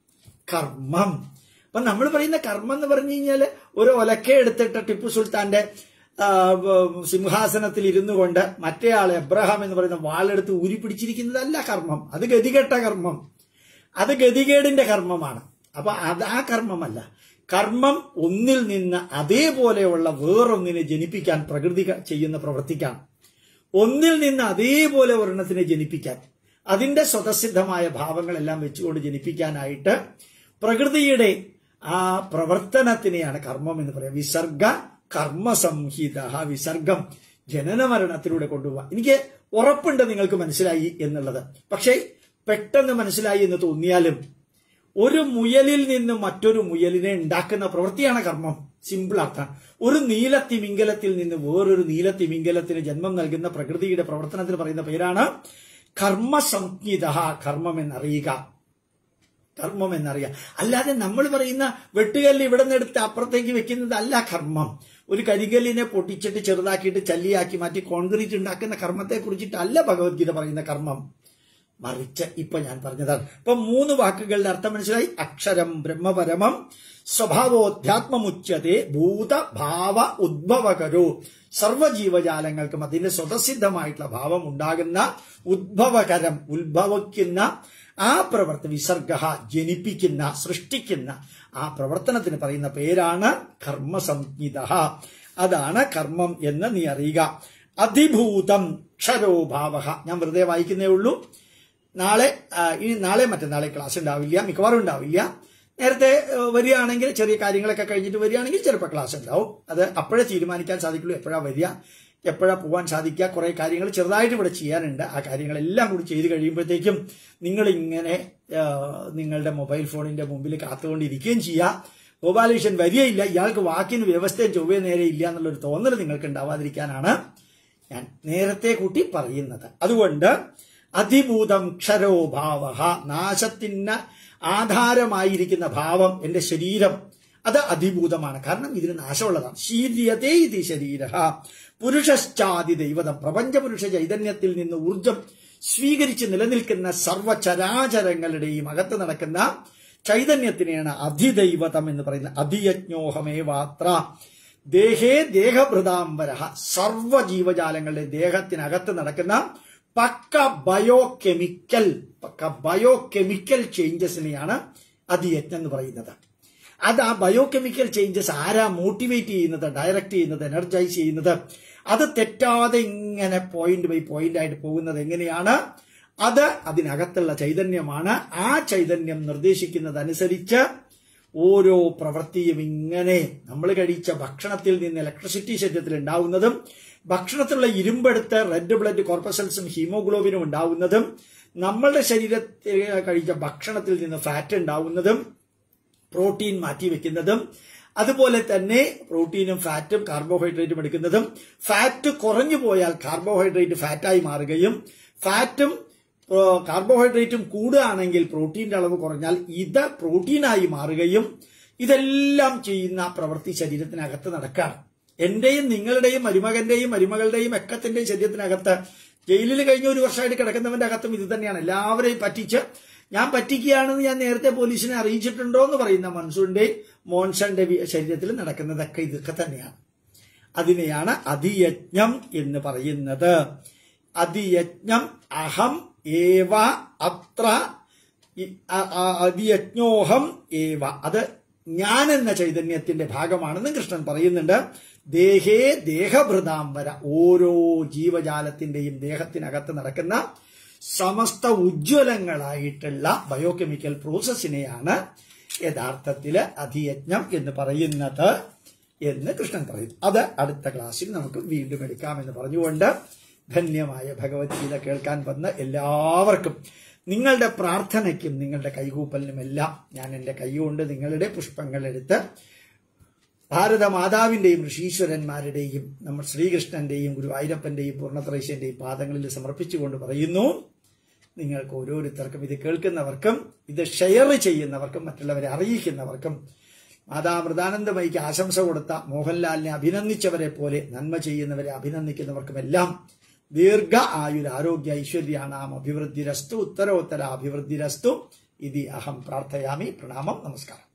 കർമ്മം അപ്പൊ നമ്മൾ പറയുന്ന കർമ്മം എന്ന് പറഞ്ഞു കഴിഞ്ഞാല് ഒരു ഒലക്ക എടുത്തിട്ട് ടിപ്പു സുൽത്താന്റെ ആ, വ- സിംഹാസനത്തിൽ ഇരുന്നു കൊണ്ട് മറ്റേയാൾ എബ്രഹാം എന്ന് പറയുന്ന വാളെടുത്ത് ഊരി പിടിച്ചിരിക്കുന്നതല്ല കർമ്മം അത് ഗതികെട്ട കർമ്മം അത് ഗതികേടിന്റെ കർമ്മമാണ് അപ്പൊ അത് ആ കർമ്മമല്ല കർമ്മം ഒന്നിൽ നിന്ന് അതേപോലെയുള്ള വേറൊന്നിനെ ജനിപ്പിക്കാൻ പ്രകൃതി ക- ചെയ്യുന്ന പ്രവൃത്തിക്കാണ് ഒന്നിൽ നിന്ന് അതേപോലെ ഒരെണ്ണത്തിനെ ജനിപ്പിക്കാൻ അതിന്റെ സ്വതസിദ്ധമായ ഭാവങ്ങളെല്ലാം വെച്ചുകൊണ്ട് ജനിപ്പിക്കാനായിട്ട് പ്രകൃതിയുടെ ആ പ്രവർത്തനത്തിനെയാണ് കർമ്മം എന്ന് പറയുക വിസർഗ കർമ്മസംഹിത വിസർഗം ജനന മരണത്തിലൂടെ കൊണ്ടുപോവാം എനിക്ക് ഉറപ്പുണ്ട് നിങ്ങൾക്ക് മനസ്സിലായി എന്നുള്ളത് പക്ഷേ പെട്ടെന്ന് മനസ്സിലായി എന്ന് തോന്നിയാലും ഒരു മുയലിൽ നിന്ന് മറ്റൊരു മുയലിനെ ഉണ്ടാക്കുന്ന പ്രവൃത്തിയാണ് കർമ്മം സിമ്പിൾ അർത്ഥം ഒരു നീലത്തിമിംഗലത്തിൽ നിന്ന് വേറൊരു നീലത്തിമിംഗലത്തിന് ജന്മം നൽകുന്ന പ്രകൃതിയുടെ പ്രവർത്തനത്തിന് പറയുന്ന പേരാണ് കർമ്മസംഹിത കർമ്മം എന്നറിയുക കർമ്മം എന്നറിയാം അല്ലാതെ നമ്മൾ പറയുന്ന വെട്ടുകല്ല് ഇവിടെ നിന്ന് എടുത്ത് അപ്പുറത്തേക്ക് വെക്കുന്നതല്ല കർമ്മം ഒരു കരികല്ലിനെ പൊട്ടിച്ചിട്ട് ചെറുതാക്കിയിട്ട് ചല്ലിയാക്കി മാറ്റി കോൺക്രീറ്റ് ഉണ്ടാക്കുന്ന കർമ്മത്തെ കുറിച്ചിട്ടല്ല ഭഗവത്ഗീത പറയുന്ന കർമ്മം മറിച്ച് ഇപ്പൊ ഞാൻ പറഞ്ഞതാണ് ഇപ്പൊ മൂന്ന് വാക്കുകളുടെ അർത്ഥം മനസ്സിലായി അക്ഷരം ബ്രഹ്മപരമം സ്വഭാവോധ്യാത്മമുച്യത്തെ ഭൂത ഭാവ ഉദ്ഭവകരോ സർവജീവജാലങ്ങൾക്കും അതിന്റെ സ്വതസിദ്ധമായിട്ടുള്ള ഭാവം ഉണ്ടാകുന്ന ഉദ്ഭവകരം ഉത്ഭവിക്കുന്ന ആ പ്രവർത്തി വിസർഗ ജനിപ്പിക്കുന്ന സൃഷ്ടിക്കുന്ന ആ പ്രവർത്തനത്തിന് പറയുന്ന പേരാണ് കർമ്മസംഹിത അതാണ് കർമ്മം എന്ന് നീ അറിയുക അധിഭൂതം ക്ഷരോഭാവ ഞാൻ വെറുതെ വായിക്കുന്നേ ഉള്ളൂ നാളെ ആ, ഇനി നാളെ മറ്റന്നാളെ ക്ലാസ് ഉണ്ടാവില്ല മിക്കവാറും ഉണ്ടാവില്ല നേരത്തെ ഏ, വരികയാണെങ്കിൽ ചെറിയ കാര്യങ്ങളൊക്കെ കഴിഞ്ഞിട്ട് വരികയാണെങ്കിൽ ചിലപ്പോൾ ക്ലാസ് ഉണ്ടാവും അത് അപ്പോഴേ തീരുമാനിക്കാൻ സാധിക്കുള്ളൂ എപ്പോഴാ വരിക എപ്പോഴാ പോകാൻ സാധിക്കുക കുറെ കാര്യങ്ങൾ ചെറുതായിട്ട് ഇവിടെ ചെയ്യാനുണ്ട് ആ കാര്യങ്ങളെല്ലാം കൂടി ചെയ്ത് കഴിയുമ്പോഴത്തേക്കും നിങ്ങൾ ഇങ്ങനെ ആ, നിങ്ങളുടെ മൊബൈൽ ഫോണിന്റെ മുമ്പിൽ കാത്തുകൊണ്ടിരിക്കുകയും ചെയ്യുക ഗോപാലകൃഷ്ണൻ വരികയില്ല ഇയാൾക്ക് വാക്കിന് വ്യവസ്ഥയും ചൊവ്വേ നേരെ ഇല്ല എന്നുള്ളൊരു തോന്നൽ നിങ്ങൾക്ക് ഉണ്ടാവാതിരിക്കാനാണ് ഞാൻ നേരത്തെ കൂട്ടി പറയുന്നത് അതുകൊണ്ട് അതിഭൂതം ക്ഷരോഭാവ നാശത്തിന് ആധാരമായിരിക്കുന്ന ഭാവം എന്റെ ശരീരം അത് അതിഭൂതമാണ് കാരണം ഇതിന് നാശമുള്ളതാണ് ശീര്യതേ ഇത് ശരീര പുരുഷശ്ചാതി ദൈവതം പ്രപഞ്ചപുരുഷ ചൈതന്യത്തിൽ നിന്ന് ഊർജം സ്വീകരിച്ച് നിലനിൽക്കുന്ന സർവചരാചരങ്ങളുടെയും അകത്ത് നടക്കുന്ന ചൈതന്യത്തിനെയാണ് അധിദൈവതം എന്ന് പറയുന്നത് അധിയജ്ഞോഹമേവാത്ര ദേഹേ ദേഹഭൃതാംബര സർവജീവജാലങ്ങളുടെ ദേഹത്തിനകത്ത് നടക്കുന്ന pukka biochemical pukka biochemical ചേഞ്ചസിനെയാണ് അതിയജ്ഞം എന്ന് പറയുന്നത് അത് ആ ബയോ കെമിക്കൽ ചേഞ്ചസ് ആരാ മോട്ടിവേറ്റ് ചെയ്യുന്നത് ഡയറക്റ്റ് ചെയ്യുന്നത് എനർജൈസ് ചെയ്യുന്നത് അത് തെറ്റാതെ ഇങ്ങനെ പോയിന്റ് ബൈ പോയിന്റ് ആയിട്ട് പോകുന്നത് എങ്ങനെയാണ് അത് അതിനകത്തുള്ള ചൈതന്യമാണ് ആ ചൈതന്യം നിർദ്ദേശിക്കുന്നതനുസരിച്ച് ഓരോ പ്രവൃത്തിയും ഇങ്ങനെ നമ്മൾ കഴിച്ച ഭക്ഷണത്തിൽ നിന്ന് ഇലക്ട്രിസിറ്റി ശരീരത്തിൽ ഉണ്ടാവുന്നതും ഭക്ഷണത്തിലുള്ള ഇരുമ്പെടുത്ത് റെഡ് ബ്ലഡ് കോർപ്പസൽസും ഹീമോഗ്ലോബിനും ഉണ്ടാവുന്നതും നമ്മളുടെ ശരീരത്തിൽ കഴിച്ച ഭക്ഷണത്തിൽ നിന്ന് ഫാറ്റ് ഉണ്ടാവുന്നതും പ്രോട്ടീൻ മാറ്റിവെക്കുന്നതും അതുപോലെ തന്നെ പ്രോട്ടീനും ഫാറ്റും കാർബോഹൈഡ്രേറ്റും എടുക്കുന്നതും ഫാറ്റ് കുറഞ്ഞു പോയാൽ കാർബോഹൈഡ്രേറ്റ് ഫാറ്റായി മാറുകയും ഫാറ്റും ഏ, കാർബോഹൈഡ്രേറ്റും കൂടുകയാണെങ്കിൽ പ്രോട്ടീന്റെ അളവ് കുറഞ്ഞാൽ ഇത് പ്രോട്ടീനായി മാറുകയും ഇതെല്ലാം ചെയ്യുന്ന പ്രവൃത്തി ശരീരത്തിനകത്ത് നടക്കുകയാണ് എന്റെയും നിങ്ങളുടെയും മരുമകന്റെയും മരുമകളുടെയും എക്കത്തിന്റെയും ശരീരത്തിനകത്ത് ജയിലിൽ കഴിഞ്ഞ ഒരു വർഷമായിട്ട് കിടക്കുന്നവന്റെ അകത്തും ഇത് തന്നെയാണ് എല്ലാവരെയും പറ്റിച്ച് ഞാൻ പറ്റിക്കുകയാണെന്ന് ഞാൻ നേരത്തെ പോലീസിനെ അറിയിച്ചിട്ടുണ്ടോ എന്ന് പറയുന്ന മൻസൂറിന്റെ മോൻസന്റെ വി- ശരീരത്തിൽ നടക്കുന്നതൊക്കെ ഇതൊക്കെ തന്നെയാണ് അതിനെയാണ് അതിയജ്ഞം എന്ന് പറയുന്നത് അതിയജ്ഞം അഹം ഏവ അത്ര ഇ- അ- അ- അതിയജ്ഞോഹം ഏവ അത് ഞാൻ എന്ന ചൈതന്യത്തിന്റെ ഭാഗമാണെന്ന് കൃഷ്ണൻ പറയുന്നുണ്ട് ദേഹേ ദേഹഭൃതാംബര ഓരോ ജീവജാലത്തിന്റെയും ദേഹത്തിനകത്ത് നടക്കുന്ന സമസ്ത ഉജ്ജ്വലങ്ങളായിട്ടുള്ള ബയോകെമിക്കൽ പ്രോസസ്സിനെയാണ് യഥാർത്ഥത്തില് അധിയജ്ഞം എന്ന് പറയുന്നത് എന്ന് കൃഷ്ണൻ പറയുന്നു അത് അടുത്ത ക്ലാസ്സിൽ നമുക്ക് വീണ്ടും എടുക്കാമെന്ന് പറഞ്ഞുകൊണ്ട് ധന്യമായ ഭഗവത്ഗീത കേൾക്കാൻ വന്ന എല്ലാവർക്കും നിങ്ങളുടെ പ്രാർത്ഥനയ്ക്കും നിങ്ങളുടെ കൈകൂപ്പലിനുമെല്ലാം ഞാൻ എൻ്റെ കൈകൊണ്ട് നിങ്ങളുടെ പുഷ്പങ്ങൾ എടുത്ത് ഭാരതമാതാവിന്റെയും ഋഷീശ്വരന്മാരുടെയും നമ്മൾ ശ്രീകൃഷ്ണന്റെയും ഗുരുവായൂരപ്പന്റെയും പൂർണ്ണത്രൈശ്യന്റെയും പാദങ്ങളിൽ സമർപ്പിച്ചുകൊണ്ട് പറയുന്നു നിങ്ങൾക്ക് ഓരോരുത്തർക്കും ഇത് കേൾക്കുന്നവർക്കും ഇത് ഷെയർ ചെയ്യുന്നവർക്കും മറ്റുള്ളവരെ അറിയിക്കുന്നവർക്കും മാതാ മൃദാനന്ദമയിക്ക് ആശംസ കൊടുത്ത മോഹൻലാലിനെ അഭിനന്ദിച്ചവരെ പോലെ നന്മ ചെയ്യുന്നവരെ അഭിനന്ദിക്കുന്നവർക്കുമെല്ലാം ദീർഘ ആയുര ആരോഗ്യ ഐശ്വര്യാണാം അഭിവൃദ്ധിരസ്തു ഉത്തരോത്തര അഭിവൃദ്ധിരസ്തു ഇതി അഹം പ്രാർത്ഥയാമി പ്രണാമം നമസ്കാരം